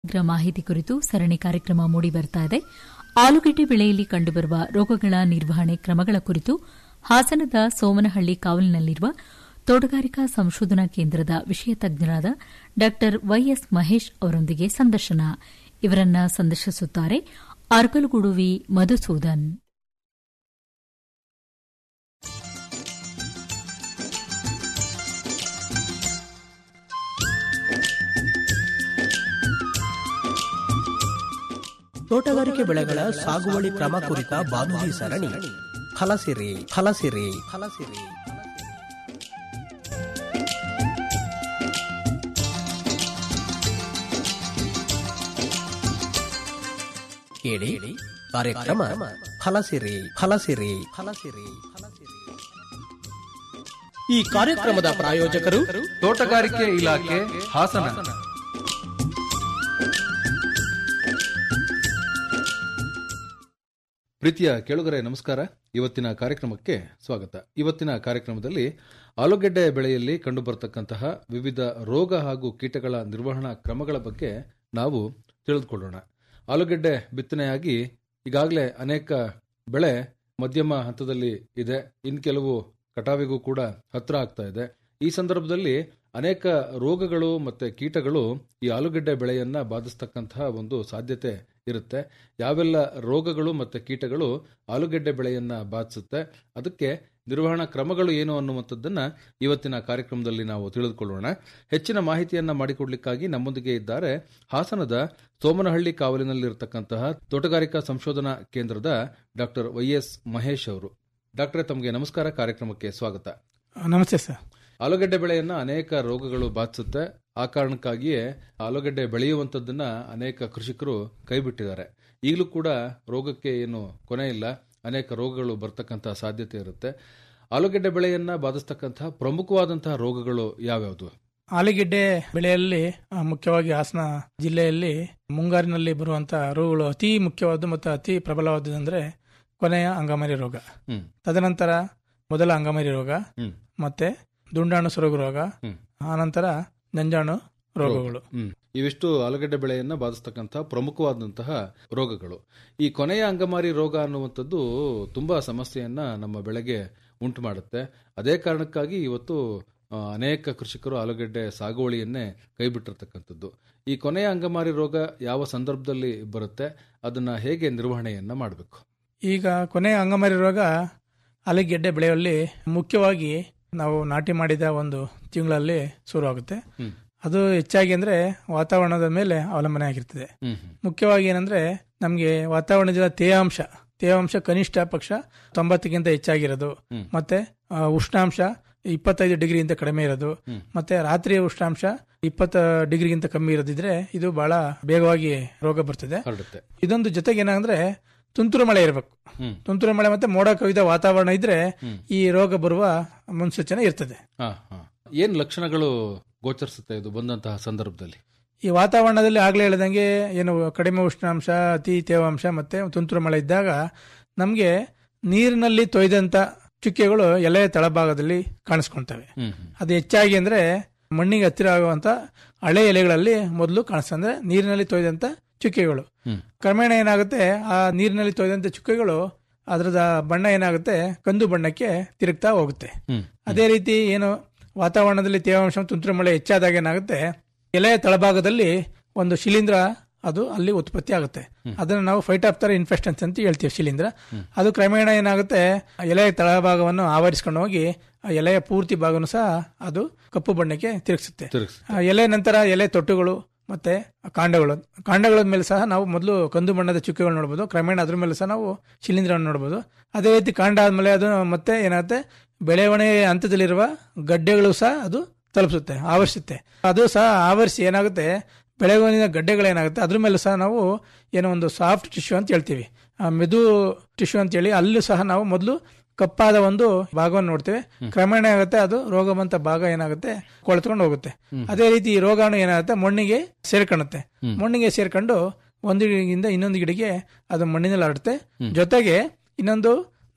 ಸಮಗ್ರ ಮಾಹಿತಿ ಕುರಿತು ಸರಣಿ ಕಾರ್ಯಕ್ರಮ ಮೂಡಿ ಬರ್ತಾ ಇದೆ ಆಲೂಗೆಡ್ಡೆ ಬೆಳೆಯಲ್ಲಿ ಕಂಡುಬರುವ ರೋಗಗಳ ನಿರ್ವಹಣೆ ಕ್ರಮಗಳ ಕುರಿತು ಹಾಸನದ ಸೋಮನಹಳ್ಳಿ ಕಾವಲಿನಲ್ಲಿರುವ ತೋಟಗಾರಿಕಾ ಸಂಶೋಧನಾ ಕೇಂದ್ರದ ವಿಷಯ ತಜ್ಞರಾದ ಡಾ ವೈಎಸ್ ಮಹೇಶ್ ಅವರೊಂದಿಗೆ ಸಂದರ್ಶನ ಇವರನ್ನ ಸಂದರ್ಶಿಸುತ್ತಾರೆ ಅರ್ಕಲಗೂಡು ವಿ ಮಧುಸೂದನ್ ತೋಟಗಾರಿಕೆ ಬೆಳೆಗಳ ಸಾಗುವಳಿ ಕ್ರಮ ಕುರಿತ ಬಾನುಲಿ ಸರಣಿ ಫಲಸಿರಿ ಫಲಸಿರಿ ಫಲಸಿರಿ ಕೇಳಿ ಕಾರ್ಯಕ್ರಮ ಫಲಸಿರಿ ಫಲಸಿರಿ ಫಲಸಿರಿ ಫಲಸಿರಿ ಈ ಕಾರ್ಯಕ್ರಮದ ಪ್ರಾಯೋಜಕರು ತೋಟಗಾರಿಕೆ ಇಲಾಖೆ ಹಾಸನ ಪ್ರೀತಿಯ ಕೇಳುಗರೆ ನಮಸ್ಕಾರ ಇವತ್ತಿನ ಕಾರ್ಯಕ್ರಮಕ್ಕೆ ಸ್ವಾಗತ ಇವತ್ತಿನ ಕಾರ್ಯಕ್ರಮದಲ್ಲಿ ಆಲೂಗೆಡ್ಡೆ ಬೆಳೆಯಲ್ಲಿ ಕಂಡುಬರತಕ್ಕಂತಹ ವಿವಿಧ ರೋಗ ಹಾಗೂ ಕೀಟಗಳ ನಿರ್ವಹಣಾ ಕ್ರಮಗಳ ಬಗ್ಗೆ ನಾವು ತಿಳಿದುಕೊಳ್ಳೋಣ ಆಲೂಗೆಡ್ಡೆ ಬಿತ್ತನೆಯಾಗಿ ಈಗಾಗಲೇ ಅನೇಕ ಬೆಳೆ ಮಧ್ಯಮ ಹಂತದಲ್ಲಿ ಇದೆ ಇನ್ನು ಕೆಲವು ಕಟಾವಿಗೂ ಕೂಡ ಹತ್ರ ಆಗ್ತಾ ಇದೆ ಈ ಸಂದರ್ಭದಲ್ಲಿ ಅನೇಕ ರೋಗಗಳು ಮತ್ತೆ ಕೀಟಗಳು ಈ ಆಲೂಗೆಡ್ಡೆ ಬೆಳೆಯನ್ನ ಬಾಧಿಸ್ತಕ್ಕಂತಹ ಒಂದು ಸಾಧ್ಯತೆ ಇರುತ್ತೆ ಯಾವೆಲ್ಲ ರೋಗಗಳು ಮತ್ತೆ ಕೀಟಗಳು ಆಲೂಗೆಡ್ಡೆ ಬೆಳೆಯನ್ನ ಬಾಧಿಸುತ್ತೆ ಅದಕ್ಕೆ ನಿರ್ವಹಣಾ ಕ್ರಮಗಳು ಏನು ಅನ್ನುವಂಥದ್ದನ್ನ ಇವತ್ತಿನ ಕಾರ್ಯಕ್ರಮದಲ್ಲಿ ನಾವು ತಿಳಿದುಕೊಳ್ಳೋಣ ಹೆಚ್ಚಿನ ಮಾಹಿತಿಯನ್ನ ಮಾಡಿಕೊಡ್ಲಿಕ್ಕಾಗಿ ನಮ್ಮೊಂದಿಗೆ ಇದ್ದಾರೆ ಹಾಸನದ ಸೋಮನಹಳ್ಳಿ ಕಾವಲಿನಲ್ಲಿರತಕ್ಕಂತಹ ತೋಟಗಾರಿಕಾ ಸಂಶೋಧನಾ ಕೇಂದ್ರದ ಡಾಕ್ಟರ್ ವೈ ಎಸ್ ಮಹೇಶ್ ಅವರು ಡಾಕ್ಟರ್ ತಮಗೆ ನಮಸ್ಕಾರ ಕಾರ್ಯಕ್ರಮಕ್ಕೆ ಸ್ವಾಗತ ನಮಸ್ತೆ ಸರ್ ಆಲೂಗೆಡ್ಡೆ ಬೆಳೆಯನ್ನ ಅನೇಕ ರೋಗಗಳು ಬಾಧಿಸುತ್ತೆ ಆ ಕಾರಣಕ್ಕಾಗಿಯೇ ಆಲೂಗೆಡ್ಡೆ ಬೆಳೆಯುವಂಥದ್ದನ್ನ ಅನೇಕ ಕೃಷಿಕರು ಕೈಬಿಟ್ಟಿದ್ದಾರೆ ಈಗಲೂ ಕೂಡ ರೋಗಕ್ಕೆ ಏನು ಕೊನೆ ಇಲ್ಲ ಅನೇಕ ರೋಗಗಳು ಬರ್ತಕ್ಕಂತಹ ಸಾಧ್ಯತೆ ಇರುತ್ತೆ ಆಲೂಗೆಡ್ಡೆ ಬೆಳೆಯನ್ನ ಬಾಧಿಸ್ತಕ್ಕಂತಹ ಪ್ರಮುಖವಾದಂತಹ ರೋಗಗಳು ಯಾವ್ಯಾವುದು ಆಲೂಗೆಡ್ಡೆ ಬೆಳೆಯಲ್ಲಿ ಆ, ಮುಖ್ಯವಾಗಿ ಹಾಸನ ಜಿಲ್ಲೆಯಲ್ಲಿ ಮುಂಗಾರಿನಲ್ಲಿ ಬರುವಂತಹ ರೋಗಗಳು ಅತಿ ಮುಖ್ಯವಾದ್ದು ಮತ್ತು ಅತಿ ಪ್ರಬಲವಾದುದಂದ್ರೆ ಕೊನೆಯ ಅಂಗಮಾರಿ ರೋಗ ಹ್ಮ್ ತದನಂತರ ಮೊದಲ ಅಂಗಮಾರಿ ರೋಗ ಹ್ಮ್ ಮತ್ತೆ ದುಂಡಾಣು ಸೊರಗು ರೋಗ ಹ್ಮ್. ಆನಂತರ ನಂಜಾಣು ರೋಗಗಳು ಹ್ಮ್ ಇವಿಷ್ಟು ಆಲೂಗೆಡ್ಡೆ ಬೆಳೆಯನ್ನ ಬಾಧಿಸ್ತಕ್ಕಂತಹ ಪ್ರಮುಖವಾದಂತಹ ರೋಗಗಳು ಈ ಕೊನೆಯ ಅಂಗಮಾರಿ ರೋಗ ಅನ್ನುವಂಥದ್ದು ತುಂಬಾ ಸಮಸ್ಯೆಯನ್ನ ನಮ್ಮ ಬೆಳೆಗೆ ಉಂಟು ಮಾಡುತ್ತೆ ಅದೇ ಕಾರಣಕ್ಕಾಗಿ ಇವತ್ತು ಆ, ಅನೇಕ ಕೃಷಿಕರು ಆಲೂಗೆಡ್ಡೆ ಸಾಗುವಳಿಯನ್ನೇ ಕೈಬಿಟ್ಟಿರ್ತಕ್ಕಂಥದ್ದು ಈ ಕೊನೆಯ ಅಂಗಮಾರಿ ರೋಗ ಯಾವ ಸಂದರ್ಭದಲ್ಲಿ ಬರುತ್ತೆ ಅದನ್ನ ಹೇಗೆ ನಿರ್ವಹಣೆಯನ್ನ ಮಾಡಬೇಕು ಈಗ ಕೊನೆಯ ಅಂಗಮಾರಿ ರೋಗ ಆಲೂಗೆಡ್ಡೆ ಬೆಳೆಯಲ್ಲಿ ಮುಖ್ಯವಾಗಿ ನಾವು ನಾಟಿ ಮಾಡಿದ ಒಂದು ತಿಂಗಳಲ್ಲಿ ಶುರುವಾಗುತ್ತೆ ಹ್ಮ್. ಅದು ಹೆಚ್ಚಾಗಿ ಅಂದ್ರೆ ವಾತಾವರಣದ ಮೇಲೆ ಅವಲಂಬನೆ ಆಗಿರ್ತದೆ ಹ್ಮ್ ಹ್ಮ್ ಮುಖ್ಯವಾಗಿ ಏನಂದ್ರೆ ನಮಗೆ ವಾತಾವರಣದ ತೇವಾಂಶ ತೇವಾಂಶ ಕನಿಷ್ಠ ಪಕ್ಷ ತೊಂಬತ್ತಕ್ಕಿಂತ ಹೆಚ್ಚಾಗಿರೋದು ಹ್ಮ್. ಮತ್ತೆ ಆ, ಉಷ್ಣಾಂಶ ಇಪ್ಪತ್ತೈದು ಡಿಗ್ರಿಗಿಂತ ಕಡಿಮೆ ಇರೋದು ಹ್ಮ್. ಮತ್ತೆ ರಾತ್ರಿಯ ಉಷ್ಣಾಂಶ ಇಪ್ಪತ್ತ ಡಿಗ್ರಿಗಿಂತ ಕಮ್ಮಿ ಇರೋದಿದ್ರೆ ಇದು ಬಹಳ ಬೇಗವಾಗಿ ರೋಗ ಬರ್ತದೆ ಹರಡುತ್ತೆ ಇದೊಂದು ಜೊತೆಗೆ ಏನಂದ್ರೆ ತುಂತುರು ಮಳೆ ಇರಬೇಕು ಹ್ಮ್ ತುಂತುರು ಮಳೆ ಮತ್ತೆ ಮೋಡ ಕವಿದ ವಾತಾವರಣ ಇದ್ರೆ ಹ್ಮ್. ಈ ರೋಗ ಬರುವ ಮುನ್ಸೂಚನೆ ಇರ್ತದೆ ಹಾ ಹಾ ಏನ್ ಲಕ್ಷಣಗಳು ಗೋಚರಿಸುತ್ತೆ ಇದು ಬಂದಂತಹ ಸಂದರ್ಭದಲ್ಲಿ ಈ ವಾತಾವರಣದಲ್ಲಿ ಆಗ್ಲೇ ಹೇಳ್ದಂಗೆ ಏನು ಕಡಿಮೆ ಉಷ್ಣಾಂಶ ಅತಿ ತೇವಾಂಶ ಮತ್ತೆ ತುಂತುರು ಮಳೆ ಇದ್ದಾಗ ನಮಗೆ ನೀರಿನಲ್ಲಿ ತೊಯ್ದಂತ ಚುಕ್ಕೆಗಳು ಎಲೆಯ ತಳಭಾಗದಲ್ಲಿ ಕಾಣಿಸ್ಕೊಳ್ತವೆ ಹ್ಮ್ ಹ್ಮ್ ಅದು ಹೆಚ್ಚಾಗಿ ಅಂದ್ರೆ ಮಣ್ಣಿಗೆ ಹತ್ತಿರ ಆಗುವಂತ ಹಳೆ ಎಲೆಗಳಲ್ಲಿ ಮೊದಲು ಕಾಣಿಸ್ತದೆ ಅಂದ್ರೆ ನೀರಿನಲ್ಲಿ ತೊಯ್ದಂತ ಚುಕ್ಕೆಗಳು ಹ್ಮ್. ಕ್ರಮೇಣ ಏನಾಗುತ್ತೆ ಆ ನೀರಿನಲ್ಲಿ ತೊಯ್ದಂತ ಚುಕ್ಕೆಗಳು ಅದರದ ಬಣ್ಣ ಏನಾಗುತ್ತೆ ಕಂದು ಬಣ್ಣಕ್ಕೆ ತಿರುಗ್ತಾ ಹೋಗುತ್ತೆ ಹ್ಮ್ ಅದೇ ರೀತಿ ಏನು ವಾತಾವರಣದಲ್ಲಿ ತೇವಾಂಶ ತುಂತುರು ಮಳೆ ಹೆಚ್ಚಾದಾಗ ಏನಾಗುತ್ತೆ ಎಲೆಯ ತಳಭಾಗದಲ್ಲಿ ಒಂದು ಶಿಲೀಂಧ್ರ ಅದು ಅಲ್ಲಿ ಉತ್ಪತ್ತಿ ಆಗುತ್ತೆ ಅದನ್ನು ನಾವು ಫೈಟಾಪ್ತರ ಇನ್ಫೆಕ್ಷನ್ಸ್ ಅಂತ ಹೇಳ್ತೀವಿ ಶಿಲೀಂಧ್ರ ಅದು ಕ್ರಮೇಣ ಏನಾಗುತ್ತೆ ಆ ಎಲೆಯ ತಳಭಾಗವನ್ನು ಆವರಿಸ್ಕೊಂಡು ಹೋಗಿ ಆ ಎಲೆಯ ಪೂರ್ತಿ ಭಾಗನೂ ಸಹ ಅದು ಕಪ್ಪು ಬಣ್ಣಕ್ಕೆ ತಿರುಗಿಸುತ್ತೆ ತಿರುಗಿಸ್ ಆ ಎಲೆ ನಂತರ ಎಲೆ ತೊಟ್ಟುಗಳು ಮತ್ತೆ ಕಾಂಡಗಳು ಕಾಂಡಗಳ ಮೇಲೆ ಸಹ ನಾವು ಮೊದಲು ಕಂದು ಬಣ್ಣದ ಚುಕ್ಕೆಗಳು ನೋಡಬಹುದು ಕ್ರಮೇಣ ಅದ್ರ ಮೇಲೆ ಸಹ ನಾವು ಶಿಲೀಂಧ್ರವನ್ನು ನೋಡಬಹುದು ಅದೇ ರೀತಿ ಕಾಂಡ ಆದ್ಮೇಲೆ ಅದು ಮತ್ತೆ ಏನಾಗುತ್ತೆ ಬೆಳವಣಿಗೆ ಹಂತದಲ್ಲಿರುವ ಗಡ್ಡೆಗಳು ಸಹ ಅದು ತಲುಪಿಸುತ್ತೆ ಆವರಿಸುತ್ತೆ ಅದು ಸಹ ಆವರಿಸಿ ಏನಾಗುತ್ತೆ ಬೆಳವಣಿಗೆ ಗಡ್ಡೆಗಳೇನಾಗುತ್ತೆ ಅದ್ರ ಮೇಲೆ ಸಹ ನಾವು ಏನೋ ಒಂದು ಸಾಫ್ಟ್ ಟಿಶ್ಯೂ ಅಂತ ಹೇಳ್ತೀವಿ ಆ ಮೆದು ಟಿಶ್ಯೂ ಅಂತ ಹೇಳಿ ಅಲ್ಲೂ ಸಹ ನಾವು ಮೊದಲು ಕಪ್ಪಾದ ಒಂದು ಭಾಗವನ್ನು ನೋಡ್ತೇವೆ ಕ್ರಮೇಣ ಏನಾಗುತ್ತೆ ಅದು ರೋಗ ಬಂತ ಭಾಗ ಏನಾಗುತ್ತೆ ಕೊಳೆತ್ಕೊಂಡು ಹೋಗುತ್ತೆ ಅದೇ ರೀತಿ ಈ ರೋಗಾಣು ಏನಾಗುತ್ತೆ ಮಣ್ಣಿಗೆ ಸೇರ್ಕೊಳ್ಳುತ್ತೆ ಮಣ್ಣಿಗೆ ಸೇರ್ಕೊಂಡು ಒಂದು ಗಿಡದಿಂದ ಇನ್ನೊಂದು ಗಿಡಕ್ಕೆ ಅದು ಮಣ್ಣಿನಲ್ಲಿ ಹರಡುತ್ತೆ ಜೊತೆಗೆ ಇನ್ನೊಂದು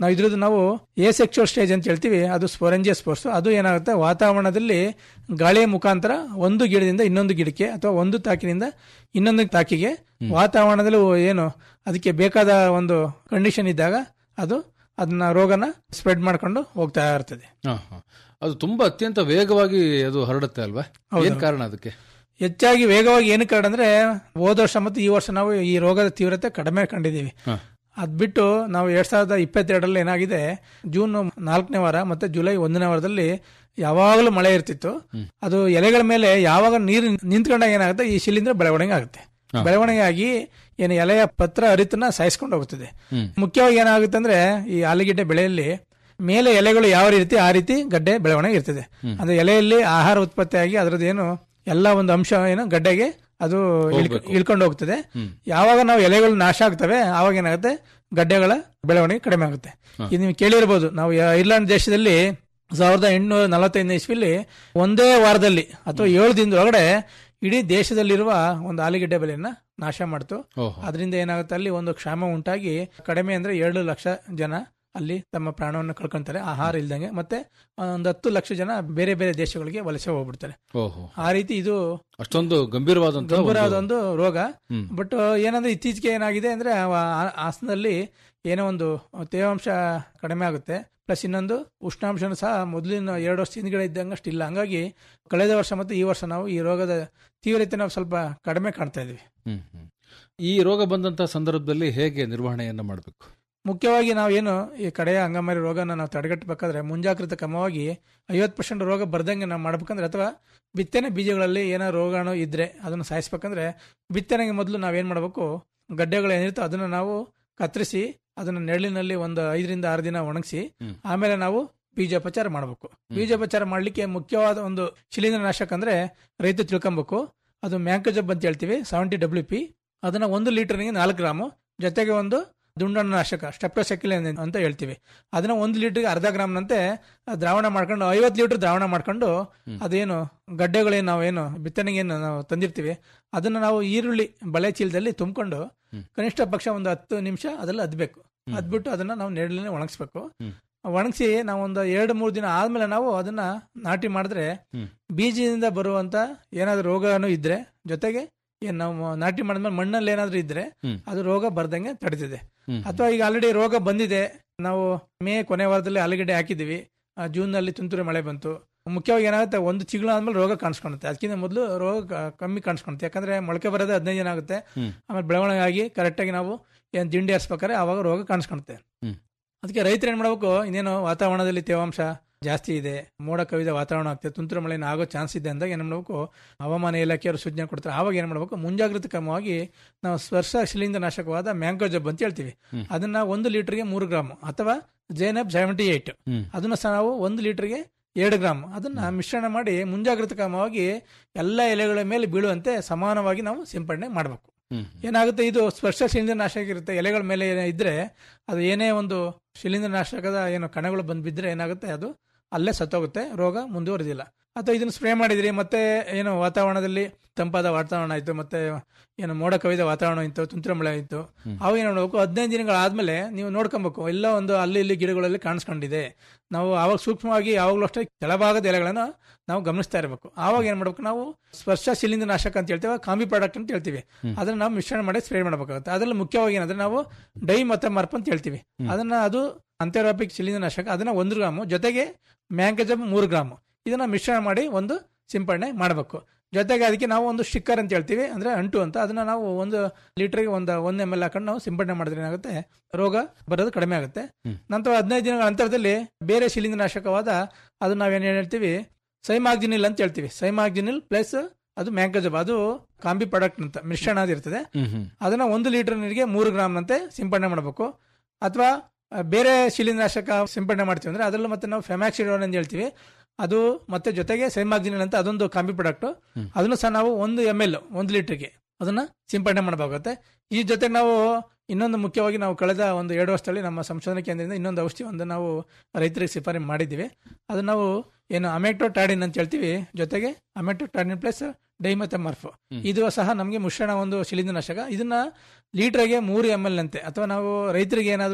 ನಾವು ಇದ್ರದ್ದು ನಾವು ಎ ಸೆಕ್ಚುವಲ್ ಸ್ಟೇಜ್ ಅಂತ ಹೇಳ್ತೀವಿ ಅದು ಸ್ಪೊರೆಂಜಿಯಸ್ ಸ್ಪೋರ್ಟ್ಸ್ ಅದು ಏನಾಗುತ್ತೆ ವಾತಾವರಣದಲ್ಲಿ ಗಾಳಿಯ ಮುಖಾಂತರ ಒಂದು ಗಿಡದಿಂದ ಇನ್ನೊಂದು ಗಿಡಕ್ಕೆ ಅಥವಾ ಒಂದು ತಾಕಿನಿಂದ ಇನ್ನೊಂದು ತಾಕಿಗೆ ವಾತಾವರಣದಲ್ಲಿ ಏನು ಅದಕ್ಕೆ ಬೇಕಾದ ಒಂದು ಕಂಡೀಷನ್ ಇದ್ದಾಗ ಅದು ಅದನ್ನ ರೋಗನ ಸ್ಪ್ರೆಡ್ ಮಾಡ್ಕೊಂಡು ಹೋಗ್ತಾ ಇರ್ತದೆ ಹಾ, ಹಾ. ಅದು ತುಂಬಾ ಅತ್ಯಂತ ವೇಗವಾಗಿ ಅದು ಹರಡುತ್ತೆ ಅಲ್ವಾ ಏನ್ ಕಾರಣ ಅದಕ್ಕೆ ಹೆಚ್ಚಾಗಿ ವೇಗವಾಗಿ ಏನು ಕಾರಣ ಅಂದ್ರೆ ಹೋದ ವರ್ಷ ಮತ್ತು ಈ ವರ್ಷ ನಾವು ಈ ರೋಗದ ತೀವ್ರತೆ ಕಡಿಮೆ ಕಂಡಿದ್ದೀವಿ ಹಾ. ಅದ್ ಬಿಟ್ಟು ನಾವು ಎರಡ್ ಸಾವಿರದ ಇಪ್ಪತ್ತೆರಡರಲ್ಲಿ ಏನಾಗಿದೆ ಜೂನ್ ನಾಲ್ಕನೇ ವಾರ ಮತ್ತೆ ಜುಲೈ ಒಂದನೇ ವಾರದಲ್ಲಿ ಯಾವಾಗಲೂ ಮಳೆ ಇರ್ತಿತ್ತು ಅದು ಎಲೆಗಳ ಮೇಲೆ ಯಾವಾಗ ನೀರು ನಿಂತ್ಕೊಂಡಾಗ ಏನಾಗುತ್ತೆ ಈ ಶಿಲೀಂಧ್ರ ಬೆಳವಣಿಗೆ ಆಗುತ್ತೆ ಬೆಳವಣಿಗೆ ಆಗಿ ಏನು ಎಲೆಯ ಪತ್ರ ಹರಿತನ ಸಾಯಿಸ್ಕೊಂಡು ಹೋಗುತ್ತದೆ ಹ್ಮ್. ಮುಖ್ಯವಾಗಿ ಏನಾಗುತ್ತೆ ಅಂದ್ರೆ ಈ ಆಲೂಗೆಡ್ಡೆ ಬೆಳೆಯಲ್ಲಿ ಮೇಲೆ ಎಲೆಗಳು ಯಾವ ರೀತಿ ಆ ರೀತಿ ಗಡ್ಡೆ ಬೆಳವಣಿಗೆ ಇರ್ತದೆ ಅಂದ್ರೆ ಎಲೆಯಲ್ಲಿ ಆಹಾರ ಉತ್ಪತ್ತಿಯಾಗಿ ಅದರದ್ದು ಏನು ಎಲ್ಲ ಒಂದು ಅಂಶ ಏನು ಗಡ್ಡೆಗೆ ಅದು ಇಳ್ಕ- ಇಳ್ಕೊಂಡು ಹೋಗ್ತದೆ ಯಾವಾಗ ನಾವು ಎಲೆಗಳು ನಾಶ ಆಗ್ತವೆ ಆವಾಗ ಏನಾಗುತ್ತೆ ಗಡ್ಡೆಗಳ ಬೆಳವಣಿಗೆ ಕಡಿಮೆ ಆಗುತ್ತೆ ಇದು ನೀವು ಕೇಳಿರ್ಬೋದು ನಾವು ಯ- ಐರ್ಲೆಂಡ್ ದೇಶದಲ್ಲಿ ಸಾವಿರದ ಎಂಟುನೂರ ನಲವತ್ತೈದನೇ ಇಸ್ವಿಲಿ ಒಂದೇ ವಾರದಲ್ಲಿ ಅಥವಾ ಏಳು ದಿನದೊಳಗಡೆ ಇಡೀ ದೇಶದಲ್ಲಿರುವ ಒಂದು ಆಲೂಗೆಡ್ಡೆ ಬೆಲೆಯನ್ನ ನಾಶ ಮಾಡ್ತು ಓಹೋ ಅದರಿಂದ ಏನಾಗುತ್ತೆ ಅಲ್ಲಿ ಒಂದು ಕ್ಷಾಮ ಉಂಟಾಗಿ ಕಡಿಮೆ ಅಂದ್ರೆ ಎರಡು ಲಕ್ಷ ಜನ ಅಲ್ಲಿ ತಮ್ಮ ಪ್ರಾಣವನ್ನು ಕಳ್ಕೊಂತಾರೆ ಆಹಾರ ಇಲ್ದಂಗೆ ಮತ್ತೆ ಒಂದು ಹತ್ತು ಲಕ್ಷ ಜನ ಬೇರೆ ಬೇರೆ ದೇಶಗಳಿಗೆ ವಲಸೆ ಹೋಗ್ಬಿಡ್ತಾರೆ ಓಹೋ ಆ ರೀತಿ ಇದು ಅಷ್ಟೊಂದು ಗಂಭೀರವಾದಂತ ಗಂಭೀರವಾದ ಒಂದು ರೋಗ ಹ್ಮ್. ಬಟ್ ಏನಂದ್ರೆ ಇತ್ತೀಚೆಗೆ ಏನಾಗಿದೆ ಅಂದ್ರೆ ಆ ಆ- ಹಾಸನದಲ್ಲಿ ಏನೋ ಒಂದು ತೇವಾಂಶ ಕಡಿಮೆ ಆಗುತ್ತೆ ಪ್ಲಸ್ ಇನ್ನೊಂದು ಉಷ್ಣಾಂಶನೂ ಸಹ ಮೊದಲಿನ ಎರಡು ವರ್ಷ ಹಿಂದ್ಗಡೆ ಇದ್ದಂಗೆ ಅಷ್ಟಿಲ್ಲ ಹಂಗಾಗಿ ಕಳೆದ ವರ್ಷ ಮತ್ತು ಈ ವರ್ಷ ನಾವು ಈ ರೋಗದ ತೀವ್ರತೆ ನಾವು ಸ್ವಲ್ಪ ಕಡಿಮೆ ಕಾಣ್ತಾ ಇದೀವಿ ಹ್ಮ್ ಹ್ಮ್. ಈ ರೋಗ ಬಂದಂತ ಸಂದರ್ಭದಲ್ಲಿ ಹೇಗೆ ನಿರ್ವಹಣೆಯನ್ನ ಮಾಡಬೇಕು ಮುಖ್ಯವಾಗಿ ನಾವು ಏನು ಈ ಕಡೆಯ ಅಂಗಮಾರಿ ರೋಗನ ನಾವು ತಡೆಗಟ್ಟಬೇಕಾದ್ರೆ ಮುಂಜಾಗ್ರತಾ ಕ್ರಮವಾಗಿ ಐವತ್ತು ಪರ್ಸೆಂಟ್ ರೋಗ ಬರ್ದಂಗೆ ನಾವು ಮಾಡ್ಬೇಕಂದ್ರೆ ಅಥವಾ ಬಿತ್ತನೆ ಬೀಜಗಳಲ್ಲಿ ಏನೋ ರೋಗಾಣು ಇದ್ರೆ ಅದನ್ನು ಸಾಯಿಸ್ಬೇಕಂದ್ರೆ ಬಿತ್ತನೆಗೆ ಮೊದಲು ನಾವೇನ್ ಮಾಡಬೇಕು ಗಡ್ಡೆಗಳು ಏನಿರುತ್ತೋ ಅದನ್ನ ನಾವು ಕತ್ತರಿಸಿ ಅದನ್ನ ನೆರಳಿನಲ್ಲಿ ಒಂದು ಐದರಿಂದ ಆರು ದಿನ ಒಣಗಿಸಿ ಹ್ಮ್. ಆಮೇಲೆ ನಾವು ಬೀಜೋಪಚಾರ ಮಾಡಬೇಕು ಬೀಜೋಪಚಾರ ಮಾಡ್ಲಿಕ್ಕೆ ಮುಖ್ಯವಾದ ಒಂದು ಶಿಲೀಂಧ್ರ ನಾಶಕ ಅಂದ್ರೆ ರೈತ ತಿಳ್ಕೊಬೇಕು ಅದು ಮ್ಯಾಂಕೋಜಬ್ ಅಂತ ಹೇಳ್ತೀವಿ ಸೆವೆಂಟಿ ಡಬ್ಲ್ಯೂ ಪಿ ಅದನ್ನ ಒಂದು ಲೀಟರ್ಗೆ ನಾಲ್ಕು ಗ್ರಾಮು ಜೊತೆಗೆ ಒಂದು ದುಂಡಣ್ಣ ನಾಶಕ ಸ್ಟೆಪ್ಟೋಸೆಕ್ಯುಲ್ ಅಂತ ಹೇಳ್ತೀವಿ ಅದನ್ನ ಒಂದು ಲೀಟರ್ಗೆ ಅರ್ಧ ಗ್ರಾಮ್ನಂತೆ ದ್ರಾವಣ ಮಾಡ್ಕೊಂಡು ಐವತ್ತು ಲೀಟರ್ ದ್ರಾವಣ ಮಾಡ್ಕೊಂಡು ಅದೇನು ಗಡ್ಡೆಗಳೇನು ನಾವೇನು ಬಿತ್ತನೆಗೆ ಏನು ನಾವು ತಂದಿರ್ತೀವಿ ಅದನ್ನ ನಾವು ಈರುಳ್ಳಿ ಬಳೆ ಚೀಲದಲ್ಲಿ ತುಂಬಿಕೊಂಡು ಕನಿಷ್ಠ ಪಕ್ಷ ಒಂದು ಹತ್ತು ನಿಮಿಷ ಅದ್ರಲ್ಲಿ ಅದ್ಬೇಕು ಅದ್ಬಿಟ್ಟು ಅದನ್ನ ನಾವು ನೆರಳಿನ ಒಣಗಿಸ್ಬೇಕು ಹ್ಮ್. ಒಣಗಿಸಿ ನಾವು ಒಂದು ಎರಡು ಮೂರು ದಿನ ಆದ್ಮೇಲೆ ನಾವು ಅದನ್ನ ನಾಟಿ ಮಾಡಿದ್ರೆ ಹ್ಮ್. ಬೀಜದಿಂದ ಬರುವಂತ ಏನಾದ್ರು ರೋಗನೂ ಇದ್ರೆ ಜೊತೆಗೆ ಏನ್ ನಾವು ನಾಟಿ ಮಾಡಿದ್ಮೇಲೆ ಮಣ್ಣಲ್ಲಿ ಏನಾದ್ರೂ ಇದ್ರೆ ಹ್ಮ್. ಅದು ರೋಗ ಬರ್ದಂಗೆ ತಡಿತದೆ ಹ್ಮ್. ಅಥವಾ ಈಗ ಆಲ್ರೆಡಿ ರೋಗ ಬಂದಿದೆ ನಾವು ಮೇ ಕೊನೆ ವಾರದಲ್ಲಿ ಆಲೂಗಡ್ಡೆ ಹಾಕಿದೀವಿ ಆ, ಜೂನ್ ನಲ್ಲಿ ತುಂತುರು ಮಳೆ ಬಂತು ಮುಖ್ಯವಾಗಿ ಏನಾಗುತ್ತೆ ಒಂದು ತಿಂಗಳು ಆದ್ಮೇಲೆ ರೋಗ ಕಾಣಿಸ್ಕೊಳುತ್ತೆ ಅದಕ್ಕಿಂತ ಮೊದಲು ರೋಗ ಕ- ಕಮ್ಮಿ ಕಾಣಿಸ್ಕೊಳುತ್ತೆ ಯಾಕಂದ್ರೆ ಮೊಳಕೆ ಬರೋದೇ ಹದಿನೈದು ದಿನ ಆಗುತ್ತೆ ಹ್ಮ್. ಆಮೇಲೆ ಬೆಳವಣಿಗೆ ಆಗಿ ಕರೆಕ್ಟಾಗಿ ನಾವು ಏನ್ ದಿಂಡಿ ಹರಿಸ್ಬೇಕಾದ್ರೆ ಅವಾಗ ರೋಗ ಕಾಣಿಸ್ಕೊಳುತ್ತೆ ಹ್ಮ್. ಅದಕ್ಕೆ ರೈತರು ಏನ್ ಮಾಡ್ಬೇಕು ಇನ್ನೇನು ವಾತಾವರಣದಲ್ಲಿ ತೇವಾಂಶ ಜಾಸ್ತಿ ಇದೆ ಮೋಡ ಕವಿದ ವಾತಾವರಣ ಆಗ್ತದೆ ತುಂತುರು ಮಳೆ ಆಗೋ ಚಾನ್ಸ್ ಇದೆ ಅಂದಾಗ ಏನ್ ಮಾಡ್ಬೇಕು ಹವಾಮಾನ ಇಲಾಖೆಯವರು ಸೂಚನೆ ಕೊಡ್ತಾರೆ ಆವಾಗ ಏನ್ ಮಾಡ್ಬೇಕು ಮುಂಜಾಗ್ರತಾ ಕ್ರಮವಾಗಿ ನಾವು ಸ್ಪರ್ಶ ಶಿಲೀಂಧ್ರ ನಾಶಕವಾದ ಮ್ಯಾಂಕೋಜಬ್ ಅಂತ ಹೇಳ್ತೀವಿ ಹ್ಮ್. ಅದನ್ನ ಒಂದು ಲೀಟರ್ಗೆ ಮೂರು ಗ್ರಾಮ್ ಅಥವಾ ಜೈನಬ್ ಸೆವೆಂಟಿ ಏಟ್ ಹ್ಮ್. ಅದನ್ನ ಸಹ ನಾವು ಒಂದು ಲೀಟರ್ಗೆ ಎರಡು ಗ್ರಾಮ್ ಅದನ್ನ ಮಿಶ್ರಣ ಮಾಡಿ ಮುಂಜಾಗ್ರತಾ ಕ್ರಮವಾಗಿ ಎಲ್ಲ ಎಲೆಗಳ ಮೇಲೆ ಬೀಳುವಂತೆ ಸಮಾನವಾಗಿ ನಾವು ಸಿಂಪಡಣೆ ಮಾಡಬೇಕು ಹ್ಮ್. ಏನಾಗುತ್ತೆ ಇದು ಸ್ಪರ್ಶ ಶಿಲೀಂಧ್ರ ನಾಶಕ ಇರುತ್ತೆ ಎಲೆಗಳ ಮೇಲೆ ಏನೇ ಇದ್ರೆ ಅದು ಏನೇ ಒಂದು ಶಿಲೀಂಧ್ರ ನಾಶಕದ ಏನು ಕಣಗಳು ಬಂದು ಬಿದ್ದರೆ ಏನಾಗುತ್ತೆ ಅದು ಅಲ್ಲೇ ಸತ್ತೋಗುತ್ತೆ ರೋಗ ಮುಂದುವರೆದಿಲ್ಲ ಅಥವಾ ಇದನ್ನ ಸ್ಪ್ರೇ ಮಾಡಿದ್ರಿ ಮತ್ತೆ ಏನು ವಾತಾವರಣದಲ್ಲಿ ತಂಪಾದ ವಾತಾವರಣ ಆಯ್ತು ಮತ್ತೆ ಏನು ಮೋಡ ಕವಿದ ವಾತಾವರಣ ಇತ್ತು ತುಂತುರು ಮಳೆ ಇತ್ತು ಅವಾಗ ಏನು ಮಾಡ್ಬೇಕು ಹದಿನೈದು ದಿನಗಳಾದ್ಮೇಲೆ ನೀವು ನೋಡ್ಕೊಬೇಕು ಎಲ್ಲ ಒಂದು ಅಲ್ಲಿ ಇಲ್ಲಿ ಗಿಡಗಳಲ್ಲಿ ಕಾಣಿಸ್ಕೊಂಡಿದೆ ನಾವು ಆವಾಗ ಸೂಕ್ಷ್ಮವಾಗಿ ಯಾವಾಗಲೂ ಅಷ್ಟೇ ಕೆಳಭಾಗದ ಎಲೆಗಳನ್ನ ನಾವು ಗಮನಿಸ್ತಾ ಇರಬೇಕು ಆವಾಗ ಏನ್ ಮಾಡ್ಬೇಕು ನಾವು ಸ್ಪರ್ಶ ಶಿಲೀಂಧ್ರ ನಾಶಕ ಅಂತ ಹೇಳ್ತೇವೆ ಕಾಂಬಿ ಪ್ರಾಡಕ್ಟ್ ಅಂತ ಹೇಳ್ತೀವಿ ಅದನ್ನ ನಾವು ಮಿಶ್ರಣ ಮಾಡಿ ಸ್ಪ್ರೇ ಮಾಡಬೇಕಾಗುತ್ತೆ ಅದರಲ್ಲಿ ಮುಖ್ಯವಾಗಿ ಏನಂದ್ರೆ ನಾವು ಡೈ ಮತ್ತೆ ಮರ್ಪ್ ಅಂತ ಹೇಳ್ತೀವಿ ಅದನ್ನ ಅದು ಅಂತೆರಾಪಿಕ್ ಶಿಲೀಂಧ್ರ ನಾಶಕ ಅದನ್ನ ಒಂದು ಗ್ರಾಮು ಜೊತೆಗೆ ಮ್ಯಾಂಕಜಬ್ ಮೂರು ಗ್ರಾಮು ಇದನ್ನ ಮಿಶ್ರಣ ಮಾಡಿ ಒಂದು ಸಿಂಪಡಣೆ ಮಾಡಬೇಕು ಜೊತೆಗೆ ಅದಕ್ಕೆ ನಾವು ಒಂದು ಸ್ಟಿಕ್ಕರ್ ಅಂತ ಹೇಳ್ತೀವಿ ಅಂದ್ರೆ ಅಂಟು ಅಂತ ಅದನ್ನ ನಾವು ಒಂದು ಲೀಟರ್ಗೆ ಒಂದು ಒಂದ್ ಎಮ್ ಎಲ್ ಹಾಕೊಂಡು ನಾವು ಸಿಂಪಡಣೆ ಮಾಡಿದ್ರೆ ಏನಾಗುತ್ತೆ ರೋಗ ಬರೋದು ಕಡಿಮೆ ಆಗುತ್ತೆ ನಂತರ ಹದಿನೈದು ದಿನಗಳ ಅಂತರದಲ್ಲಿ ಬೇರೆ ಶಿಲೀಂಧ್ರನಾಶಕವಾದ ಅದು ನಾವೇನ್ ಹೇಳ್ತೀವಿ ಸೈಮಾಗ್ಜಿನಿಲ್ ಅಂತ ಹೇಳ್ತೀವಿ ಸೈಮಾಗ್ಜಿನಿಲ್ ಪ್ಲಸ್ ಅದು ಮ್ಯಾಂಕಜಬ್ ಅದು ಕಾಂಬಿ ಪ್ರಾಡಕ್ಟ್ ಅಂತ ಮಿಶ್ರಣ ಅದಿರ್ತದೆ ಹ್ಮ್ ಹ್ಮ್ ಅದನ್ನ ಒಂದು ಲೀಟರ್ ನೀರಿಗೆ ಮೂರು ಗ್ರಾಮ್ ನಂತೆ ಸಿಂಪಡಣೆ ಮಾಡಬೇಕು ಅಥವಾ ಬೇರೆ ಶಿಲೀಂಧ್ರನಾಶಕ ಸಿಂಪಡಣೆ ಮಾಡ್ತೀವಿ ಅಂದ್ರೆ ಅದರಲ್ಲೂ ಮತ್ತೆ ನಾವು ಫೆಮ್ಯಾಕ್ಸಿಡೋನ್ ಅಂತ ಹೇಳ್ತೀವಿ ಅದು ಮತ್ತೆ ಜೊತೆಗೆ ಸೈಮಾಗ್ಜಿನಿಲ್ ಅಂತ ಅದೊಂದು ಕಾಂಬಿ ಪ್ರಾಡಕ್ಟ್ ಅದನ್ನು ಸಹ ನಾವು ಒಂದು ಎಮ್ ಎಲ್ ಒಂದು ಲೀಟರ್ಗೆ ಅದನ್ನ ಸಿಂಪಡಣೆ ಮಾಡಬೇಕಾಗುತ್ತೆ ಈ ಜೊತೆ ನಾವು ಇನ್ನೊಂದು ಮುಖ್ಯವಾಗಿ ನಾವು ಕಳೆದ ಒಂದು ಎರಡು ವರ್ಷದಲ್ಲಿ ನಮ್ಮ ಸಂಶೋಧನಾ ಕೇಂದ್ರದಿಂದ ಇನ್ನೊಂದು ಔಷಧಿ ಒಂದು ನಾವು ರೈತರಿಗೆ ಶಿಫಾರಸೆ ಮಾಡಿದ್ದೀವಿ ಅದು ನಾವು ಏನು ಅಮೆಕ್ಟೋಟಾಡಿನ್ ಅಂತ ಹೇಳ್ತೀವಿ ಜೊತೆಗೆ ಅಮೆಕ್ಟೋಟಾಡಿನ್ ಪ್ಲಸ್ ಡೈಮಥಮರ್ಫ್ ಇದು ಸಹ ನಮಗೆ ಮಿಶ್ರಣ ಒಂದು ಶಿಲೀಂಧ್ರನಾಶಕ ಇದನ್ನ ಲೀಟರ್ಗೆ ಮೂರು ಎಮ್ ಎಲ್ ಅಂತೆ ಅಥವಾ ನಾವು ರೈತರಿಗೆ ಏನಾದರೂ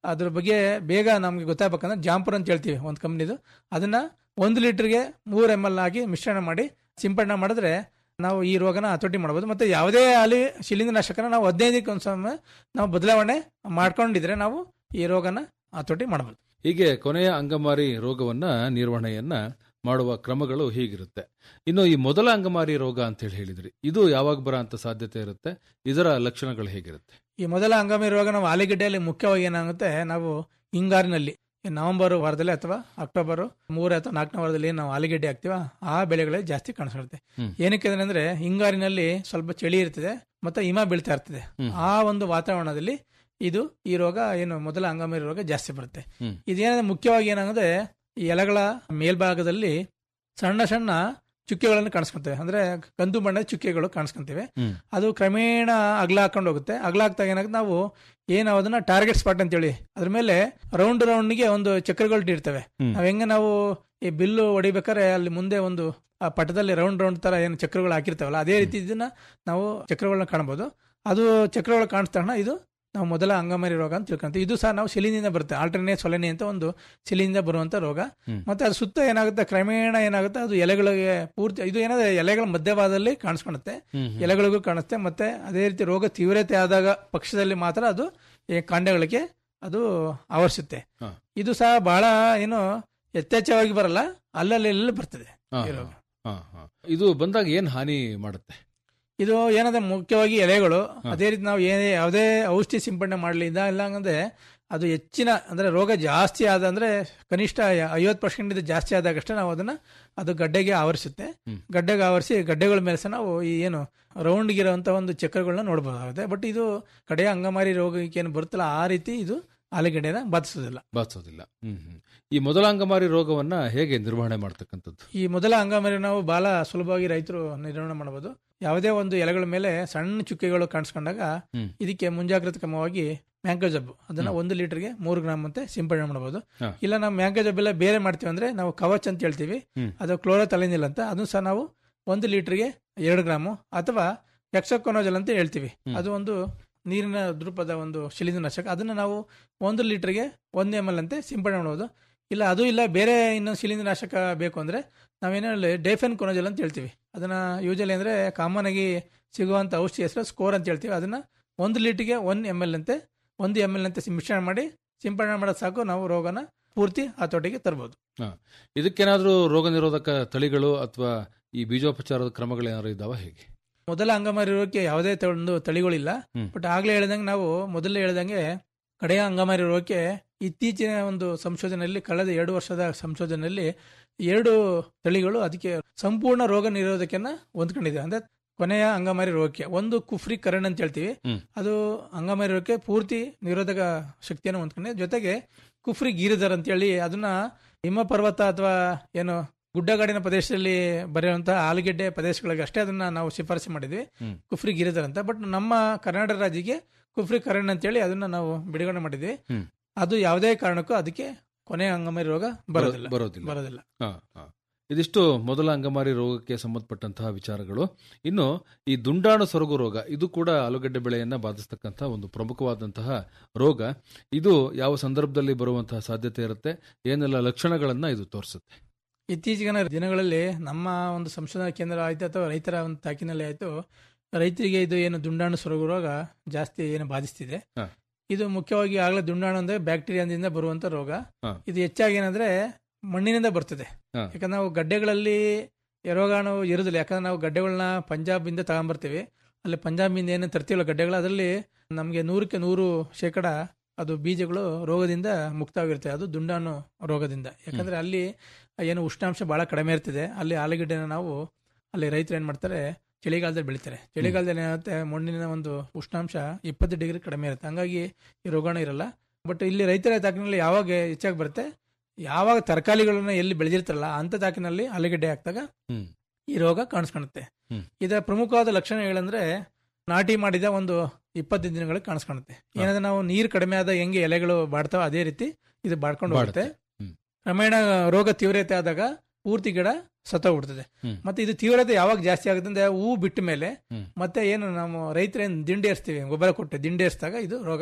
ಅದ್ರ ಬಗ್ಗೆ ಬೇಗ ನಮ್ಗೆ ಗೊತ್ತಾಗಬೇಕಂದ್ರೆ ಜಾಂಪುರ್ ಅಂತ ಹೇಳ್ತೀವಿ ಒಂದು ಕಂಪ್ನಿದು ಅದನ್ನ ಒಂದು ಲೀಟರ್ಗೆ ಮೂರ್ ಎಮ್ ಎಲ್ ಆಗಿ ಮಿಶ್ರಣ ಮಾಡಿ ಸಿಂಪಡಣೆ ಮಾಡಿದ್ರೆ ನಾವು ಈ ರೋಗನ ಹತೋಟಿ ಮಾಡಬಹುದು ಮತ್ತೆ ಯಾವುದೇ ಅಲ್ಲಿ ಶಿಲೀಂಧ್ರನಾಶಕನ ನಾವು ಹದಿನೈದಕ್ಕೆ ಒಂದ್ಸಲ ನಾವು ಬದಲಾವಣೆ ಮಾಡ್ಕೊಂಡಿದ್ರೆ ನಾವು ಈ ರೋಗನ ಹತೋಟಿ ಮಾಡಬಹುದು ಹೀಗೆ ಕೊನೆಯ ಅಂಗಮಾರಿ ರೋಗವನ್ನ ನಿರ್ವಹಣೆಯನ್ನ ಮಾಡುವ ಕ್ರಮಗಳು ಹೀಗಿರುತ್ತೆ ಇನ್ನು ಈ ಮೊದಲ ಅಂಗಮಾರಿ ರೋಗ ಅಂತ ಹೇಳಿ ಹೇಳಿದ್ರಿ ಇದು ಯಾವಾಗ ಬರ ಅಂತ ಸಾಧ್ಯತೆ ಇರುತ್ತೆ ಇದರ ಲಕ್ಷಣಗಳು ಹೇಗಿರುತ್ತೆ ಈ ಮೊದಲ ಹಂಗಾಮಿ ರೋಗ ನಾವು ಆಲೂಗೆಡ್ಡೆಯಲ್ಲಿ ಮುಖ್ಯವಾಗಿ ಏನಾಗುತ್ತೆ ನಾವು ಹಿಂಗಾರಿನಲ್ಲಿ ಈ ನವೆಂಬರ್ ವಾರದಲ್ಲಿ ಅಥವಾ ಅಕ್ಟೋಬರ್ ಮೂರೇ ಅಥವಾ ನಾಲ್ಕನೇ ವಾರದಲ್ಲಿ ಏನ್ ನಾವು ಆಲೂಗೆಡ್ಡೆ ಹಾಕ್ತೀವ ಆ ಬೆಳೆಗಳೇ ಜಾಸ್ತಿ ಕಾಣಿಸ್ಕೊಳುತ್ತೆ ಹ್ಮ್. ಏನಕ್ಕೆ ಅಂದ್ರೆ ಹಿಂಗಾರಿನಲ್ಲಿ ಸ್ವಲ್ಪ ಚಳಿ ಇರ್ತದೆ ಮತ್ತೆ ಹಿಮ ಬೀಳ್ತಾ ಇರ್ತದೆ ಹ್ಮ್. ಆ ಒಂದು ವಾತಾವರಣದಲ್ಲಿ ಇದು ಈ ರೋಗ ಏನು ಮೊದಲ ಹಂಗಾಮಿ ರೋಗ ಜಾಸ್ತಿ ಬರುತ್ತೆ ಹ್ಮ್. ಇದೇನಂದ್ರೆ ಮುಖ್ಯವಾಗಿ ಏನಾಗುತ್ತೆ ಈ ಎಲೆಗಳ ಮೇಲ್ಭಾಗದಲ್ಲಿ ಸಣ್ಣ ಸಣ್ಣ ಚುಕ್ಕೆಗಳನ್ನು ಕಾಣಿಸ್ಕೊಂತವೆ ಅಂದ್ರೆ ಕಂದು ಬಣ್ಣದ ಚುಕ್ಕೆಗಳು ಕಾಣಿಸ್ಕೊಂತವೆ ಹ್ಮ್. ಅದು ಕ್ರಮೇಣ ಅಗಲ ಹಾಕೊಂಡು ಹೋಗುತ್ತೆ ಅಗಲ ಆಗ್ತಾ ಏನಾಗುತ್ತೆ ನಾವು ಏನು ಅದನ್ನ ಟಾರ್ಗೆಟ್ ಸ್ಪಾಟ್ ಅಂತೇಳಿ ಅದ್ರ ಮೇಲೆ ರೌಂಡ್ ರೌಂಡ್ಗೆ ಒಂದು ಚಕ್ರಗಳು ಇರ್ತವೆ ಹ್ಮ್. ನಾವ್ ಹೆಂಗೆ ನಾವು ಈ ಬಿಲ್ಲು ಹೊಡಿಬೇಕಾದ್ರೆ ಅಲ್ಲಿ ಮುಂದೆ ಒಂದು ಆ ಪಟದಲ್ಲಿ ರೌಂಡ್ ರೌಂಡ್ ತರ ಏನು ಚಕ್ರಗಳು ಹಾಕಿರ್ತಾವಲ್ಲ ಅದೇ ರೀತಿ ಇದನ್ನ ನಾವು ಚಕ್ರಗಳನ್ನ ಕಾಣಬಹುದು ಅದು ಚಕ್ರಗಳು ಕಾಣಿಸ್ತಾ ಇದು ನಾವು ಮೊದಲ ಅಂಗಮಾರಿ ರೋಗ ಅಂತ ತಿಳ್ಕೊಂತೀವಿ ಇದು ಸಹ ನಾವು ಶಿಲಿನಿಂದ ಬರುತ್ತೆ ಆಲ್ಟರ್ನೇಟ್ ಸೊಲೆನಿ ಅಂತ ಒಂದು ಶಿಲಿನಿಂದ ಬರುವಂತ ರೋಗ ಹ್ಮ್. ಮತ್ತೆ ಅದು ಸುತ್ತ ಏನಾಗುತ್ತೆ ಕ್ರಮೇಣ ಏನಾಗುತ್ತೆ ಅದು ಎಲೆಗಳಿಗೆ ಪೂರ್ತಿ ಇದು ಏನಾದ್ರೆ ಎಲೆಗಳ ಮಧ್ಯಭಾಗದಲ್ಲಿ ಕಾಣಿಸ್ಕೊಳುತ್ತೆ ಹ್ಮ್, ಹ್ಮ್. ಎಲೆಗಳಿಗೂ ಕಾಣಿಸುತ್ತೆ ಮತ್ತೆ ಅದೇ ರೀತಿ ರೋಗ ತೀವ್ರತೆ ಆದಾಗ ಪಕ್ಷದಲ್ಲಿ ಮಾತ್ರ ಅದು ಈ ಕಾಂಡಗಳಿಗೆ ಅದು ಆವರಿಸುತ್ತೆ ಹಾ. ಇದು ಸಹ ಬಹಳ ಏನು ಯಥೇಚ್ಛವಾಗಿ ಬರಲ್ಲ ಅಲ್ಲಲ್ಲಿ ಬರ್ತದೆ ಹಾ, ಈ ರೋಗ. ಹಾ, ಹಾ. ಇದು ಬಂದಾಗ ಏನ್ ಹಾನಿ ಮಾಡುತ್ತೆ ಇದು ಏನಂದ್ರೆ ಮುಖ್ಯವಾಗಿ ಎಲೆಗಳು ಅದೇ ರೀತಿ ನಾವು ಏನೇ ಯಾವುದೇ ಔಷಧಿ ಸಿಂಪಡಣೆ ಮಾಡಲಿಲ್ಲ ಇಲ್ಲ ಅಂದ್ರೆ ಅದು ಹೆಚ್ಚಿನ ಅಂದ್ರೆ ರೋಗ ಜಾಸ್ತಿ ಆದ ಅಂದ್ರೆ ಕನಿಷ್ಠ ಐವತ್ತು ಪರ್ಸೆಂಟ್ ಇದು ಜಾಸ್ತಿ ಆದಾಗಷ್ಟೇ ನಾವು ಅದನ್ನ ಅದು ಗಡ್ಡೆಗೆ ಆವರಿಸುತ್ತೆ ಹ್ಮ್. ಗಡ್ಡೆಗೆ ಆವರಿಸಿ ಗಡ್ಡೆಗಳ ಮೇಲೆ ಸಹ ನಾವು ಈ ಏನು ರೌಂಡ್ ಇರುವಂತ ಒಂದು ಚಕ್ರಗಳನ್ನ ನೋಡಬಹುದಾಗುತ್ತೆ ಬಟ್ ಇದು ಕಡೆಯ ಅಂಗಮಾರಿ ರೋಗಕ್ಕೆ ಏನು ಬರುತ್ತಲ್ಲ ಆ ರೀತಿ ಇದು ಆಲೂಗಡ್ಡೆನ ಬಾಧಿಸೋದಿಲ್ಲ ಬಾಧಿಸೋದಿಲ್ಲ ಹ್ಮ್ ಹ್ಮ್. ಈ ಮೊದಲ ಅಂಗಮಾರಿ ರೋಗವನ್ನ ಹೇಗೆ ನಿರ್ವಹಣೆ ಮಾಡ್ತಕ್ಕಂಥದ್ದು ಈ ಮೊದಲ ಅಂಗಮಾರಿ ನಾವು ಬಹಳ ಸುಲಭವಾಗಿ ರೈತರು ನಿರ್ವಹಣೆ ಮಾಡಬಹುದು ಯಾವುದೇ ಒಂದು ಎಲೆಗಳ ಮೇಲೆ ಸಣ್ಣ ಚುಕ್ಕೆಗಳು ಕಾಣಿಸ್ಕೊಂಡಾಗ ಹ್ಮ್. ಇದಕ್ಕೆ ಮುಂಜಾಗ್ರತಾ ಕ್ರಮವಾಗಿ ಮ್ಯಾಂಗೋ ಜಬ್ಬು ಅದನ್ನ ಒಂದು ಲೀಟರ್ಗೆ ಮೂರು ಗ್ರಾಮ್ ಅಂತೆ ಸಿಂಪಡಣೆ ಮಾಡಬಹುದು ಹಾ. ಇಲ್ಲ ನಾವು ಮ್ಯಾಂಗೋ ಜಬ್ ಎಲ್ಲ ಬೇರೆ ಮಾಡ್ತೀವಿ ಅಂದ್ರೆ ನಾವು ಕವಚ್ ಅಂತ ಹೇಳ್ತೀವಿ ಹ್ಮ್. ಅದು ಕ್ಲೋರೋ ತಲೆನಿಲ್ ಅಂತ ಅದನ್ನು ಸಹ ನಾವು ಒಂದು ಲೀಟರ್ಗೆ ಎರಡು ಗ್ರಾಮು ಅಥವಾ ಎಕ್ಸೋಕೊನೋಜಲ್ ಅಂತ ಹೇಳ್ತೀವಿ ಹ್ಮ್. ಅದು ಒಂದು ನೀರಿನ ದ್ರೂಪದ ಒಂದು ಶಿಲೀಂಧ್ರನಾಶಕ ಅದನ್ನ ನಾವು ಒಂದು ಲೀಟರ್ಗೆ ಒಂದು ಎಮ್ ಎಲ್ ಅಂತೆ ಸಿಂಪಡಣೆ ಮಾಡಬಹುದು ಇಲ್ಲ ಅದು ಇಲ್ಲ ಬೇರೆ ಇನ್ನೊಂದು ಶಿಲೀಂಧ್ರನಾಶಕ ಬೇಕು ಅಂದ್ರೆ ನಾವೇನಲ್ಲಿ ಡೇಫೆನ್ ಕೊನೋಜಲ್ ಅಂತ ಹೇಳ್ತೀವಿ ಅದನ್ನ ಯೂಶಲಿ ಅಂದ್ರೆ ಕಾಮನ್ ಆಗಿ ಸಿಗುವಂತ ಔಷಧಿ ಹೆಸರು ಸ್ಕೋರ್ ಅಂತ ಹೇಳ್ತೀವಿ ಅದನ್ನ ಒಂದು ಲೀಟರ್ಗೆ ಒನ್ ಎಮ್ ಎಲ್ ಅಂತೆ ಒಂದು ಎಮ್ ಎಲ್ ಅಂತೆ ಮಿಶ್ರಣ ಮಾಡಿ ಸಿಂಪಡಣೆ ಮಾಡೋದು ಸಾಕು ನಾವು ರೋಗನ ಪೂರ್ತಿ ಹತೋಟಿಗೆ ತರಬಹುದು ಇದಕ್ಕೇನಾದ್ರೂ ರೋಗ ನಿರೋಧಕ ತಳಿಗಳು ಅಥವಾ ಈ ಬೀಜೋಪಚಾರದ ಕ್ರಮಗಳು ಏನಾದ್ರು ಇದಾವ ಹೇಗೆ ಮೊದಲ ಅಂಗಮಾರಿ ರೋಗಕ್ಕೆ ಯಾವುದೇ ತ- ಒಂದು ತಳಿಗಳಿಲ್ಲ ಹ್ಮ್. ಬಟ್ ಆಗ್ಲೇ ಹೇಳ್ದಂಗೆ ನಾವು ಮೊದಲೇ ಹೇಳ್ದಂಗೆ ಕಡೆಯ ಅಂಗಮಾರಿ ರೋಗಕ್ಕೆ ಇತ್ತೀಚಿನ ಒಂದು ಸಂಶೋಧನೆಯಲ್ಲಿ ಕಳೆದ ಎರಡು ವರ್ಷದ ಸಂಶೋಧನೆಯಲ್ಲಿ ಎರಡು ತಳಿಗಳು ಅದಕ್ಕೆ ಸಂಪೂರ್ಣ ರೋಗ ನಿರೋಧಕನ್ನ ಹೊಂದ್ಕೊಂಡಿದೆ ಅಂದ್ರೆ ಕೊನೆಯ ಅಂಗಮಾರಿ ರೋಗಕ್ಕೆ ಒಂದು ಕುಫ್ರಿ ಕರಣ್ ಅಂತ ಹೇಳ್ತೀವಿ ಹ್ಮ್. ಅದು ಅಂಗಮಾರಿ ರೋಗಕ್ಕೆ ಪೂರ್ತಿ ನಿರೋಧಕ ಶಕ್ತಿಯನ್ನು ಹೊಂದ್ಕೊಂಡಿದೆ ಜೊತೆಗೆ ಕುಫ್ರಿ ಗೀರಿದರ್ ಅಂತ ಹೇಳಿ ಅದನ್ನ ಹಿಮ ಪರ್ವತ ಅಥವಾ ಏನು ಗುಡ್ಡಗಾಡಿನ ಪ್ರದೇಶದಲ್ಲಿ ಬರೆಯುವಂತಹ ಆಲೂಗೆಡ್ಡೆ ಪ್ರದೇಶಗಳಿಗೆ ಅಷ್ಟೇ ಅದನ್ನ ನಾವು ಶಿಫಾರಸು ಮಾಡಿದ್ವಿ ಹ್ಮ್. ಕುಫ್ರಿ ಗಿರಿಧರ್ ಅಂತ ಬಟ್ ನಮ್ಮ ಕರ್ನಾಟಕ ರಾಜ್ಯಕ್ಕೆ ಕುಫ್ರಿ ಕರಣ್ ಅಂತೇಳಿ ಅದನ್ನ ನಾವು ಬಿಡುಗಡೆ ಮಾಡಿದ್ವಿ ಹ್ಮ್. ಅದು ಯಾವುದೇ ಕಾರಣಕ್ಕೂ ಅದಕ್ಕೆ ಕೊನೆಯ ಅಂಗಮಾರಿ ರೋಗ ಬರೋದಿಲ್ಲ ಬರೋದಿಲ್ಲ ಬರೋದಿಲ್ಲ ಹಾ, ಹಾ. ಇದಿಷ್ಟು ಮೊದಲ ಅಂಗಮಾರಿ ರೋಗಕ್ಕೆ ಸಂಬಂಧಪಟ್ಟಂತಹ ವಿಚಾರಗಳು ಇನ್ನು ಈ ದುಂಡಾಣು ಸೊರಗು ರೋಗ ಇದು ಕೂಡ ಆಲೂಗಡ್ಡೆ ಬೆಳೆಯನ್ನ ಬಾಧಿಸ್ತಕ್ಕಂತಹ ಒಂದು ಪ್ರಮುಖವಾದಂತಹ ರೋಗ ಇದು ಯಾವ ಸಂದರ್ಭದಲ್ಲಿ ಬರುವಂತಹ ಸಾಧ್ಯತೆ ಇರುತ್ತೆ ಏನೆಲ್ಲ ಲಕ್ಷಣಗಳನ್ನ ಇದು ತೋರಿಸುತ್ತೆ ಇತ್ತೀಚಿನ ದಿನಗಳಲ್ಲಿ ನಮ್ಮ ಒಂದು ಸಂಶೋಧನಾ ಕೇಂದ್ರ ಆಯ್ತು ಅಥವಾ ರೈತರ ಒಂದು ತಾಕಿನಲ್ಲಿ ಆಯ್ತು ರೈತರಿಗೆ ಇದು ಏನು ದುಂಡಾಣು ಸೊರಗು ರೋಗ ಜಾಸ್ತಿ ಏನು ಬಾಧಿಸ್ತಿದೆ ಹಾ. ಇದು ಮುಖ್ಯವಾಗಿ ಆಗಲೇ ದುಂಡಾಣು ಅಂದ್ರೆ ಬ್ಯಾಕ್ಟೀರಿಯಾದಿಂದ ಬರುವಂತ ರೋಗ ಹಾ. ಇದು ಹೆಚ್ಚಾಗಿ ಏನಂದ್ರೆ ಮಣ್ಣಿನಿಂದ ಬರ್ತದೆ ಹಾ. ಯಾಕಂದ್ರೆ ನಾವು ಗಡ್ಡೆಗಳಲ್ಲಿ ಈ ರೋಗಾಣು ಇರುದಿಲ್ಲ ಯಾಕಂದ್ರೆ ನಾವು ಗಡ್ಡೆಗಳನ್ನ ಪಂಜಾಬ್ ಇಂದ ತಗೊಂಡ್ಬರ್ತೀವಿ ಅಲ್ಲಿ ಪಂಜಾಬ್ ಇಂದ ಏನು ತರ್ತೀವಲ್ಲ ಗಡ್ಡೆಗಳು ಅದರಲ್ಲಿ ನಮಗೆ ನೂರಕ್ಕೆ ನೂರು ಶೇಕಡ ಅದು ಬೀಜಗಳು ರೋಗದಿಂದ ಮುಕ್ತವಾಗಿರುತ್ತೆ ಅದು ದುಂಡಾಣು ರೋಗದಿಂದ ಯಾಕಂದ್ರೆ ಅಲ್ಲಿ ಏನು ಉಷ್ಣಾಂಶ ಬಹಳ ಕಡಿಮೆ ಇರ್ತದೆ ಅಲ್ಲಿ ಆಲೂಗಡ್ಡೆನ ನಾವು ಅಲ್ಲಿ ರೈತರು ಏನ್ ಮಾಡ್ತಾರೆ ಚಳಿಗಾಲದಲ್ಲಿ ಬೆಳಿತಾರೆ ಚಳಿಗಾಲದಲ್ಲಿ ಏನಾಗುತ್ತೆ ಮಣ್ಣಿನ ಒಂದು ಉಷ್ಣಾಂಶ ಇಪ್ಪತ್ತು ಡಿಗ್ರಿ ಕಡಿಮೆ ಇರುತ್ತೆ ಹಂಗಾಗಿ ಈ ರೋಗಾಣು ಇರಲ್ಲ ಬಟ್ ಇಲ್ಲಿ ರೈತರ ತಾಕಿನಲ್ಲಿ ಯಾವಾಗ ಹೆಚ್ಚಾಗಿ ಬರುತ್ತೆ ಯಾವಾಗ ತರಕಾರಿಗಳನ್ನ ಎಲ್ಲಿ ಬೆಳೆದಿರ್ತಾರಲ್ಲ ಅಂತ ತಾಕಿನಲ್ಲಿ ಆಲೂಗಡ್ಡೆ ಹಾಕಿದಾಗ ಹ್ಮ್. ಈ ರೋಗ ಕಾಣಿಸ್ಕೊಳುತ್ತೆ ಹ್ಮ್. ಇದರ ಪ್ರಮುಖವಾದ ಲಕ್ಷಣಗಳಂದ್ರೆ ನಾಟಿ ಮಾಡಿದ ಒಂದು ಇಪ್ಪತ್ತು ದಿನಗಳಿಗೆ ಕಾಣಿಸ್ಕೊಳುತ್ತೆ ಏನಂದ್ರೆ ನಾವು ನೀರು ಕಡಿಮೆ ಆದ ಹೆಂಗೆ ಎಲೆಗಳು ಬಾಡ್ತಾವ ಅದೇ ರೀತಿ ಇದು ಬಾಡ್ಕೊಂಡು ಹೋಗುತ್ತೆ ಬಾಡುತ್ತೆ. ಹ್ಮ್. ಕ್ರಮೇಣ ರೋಗ ತೀವ್ರತೆ ಆದಾಗ ಪೂರ್ತಿ ಗಿಡ ಸತ್ತೋಗ್ಬಿಡ್ತದೆ ಹ್ಮ್. ಮತ್ತೆ ಇದು ತೀವ್ರತೆ ಯಾವಾಗ ಜಾಸ್ತಿ ಆಗುತ್ತೆ ಅಂದ್ರೆ ಹೂ ಬಿಟ್ಟ ಮೇಲೆ ಹ್ಮ್. ಮತ್ತೆ ಏನು ನಾವು ರೈತರೇನು ದಿಂಡಿ ಏರಿಸ್ತೀವಿ ಗೊಬ್ಬರ ಕೊಟ್ಟು ದಿಂಡಿ ಏರಿಸಿದಾಗ ಇದು ರೋಗ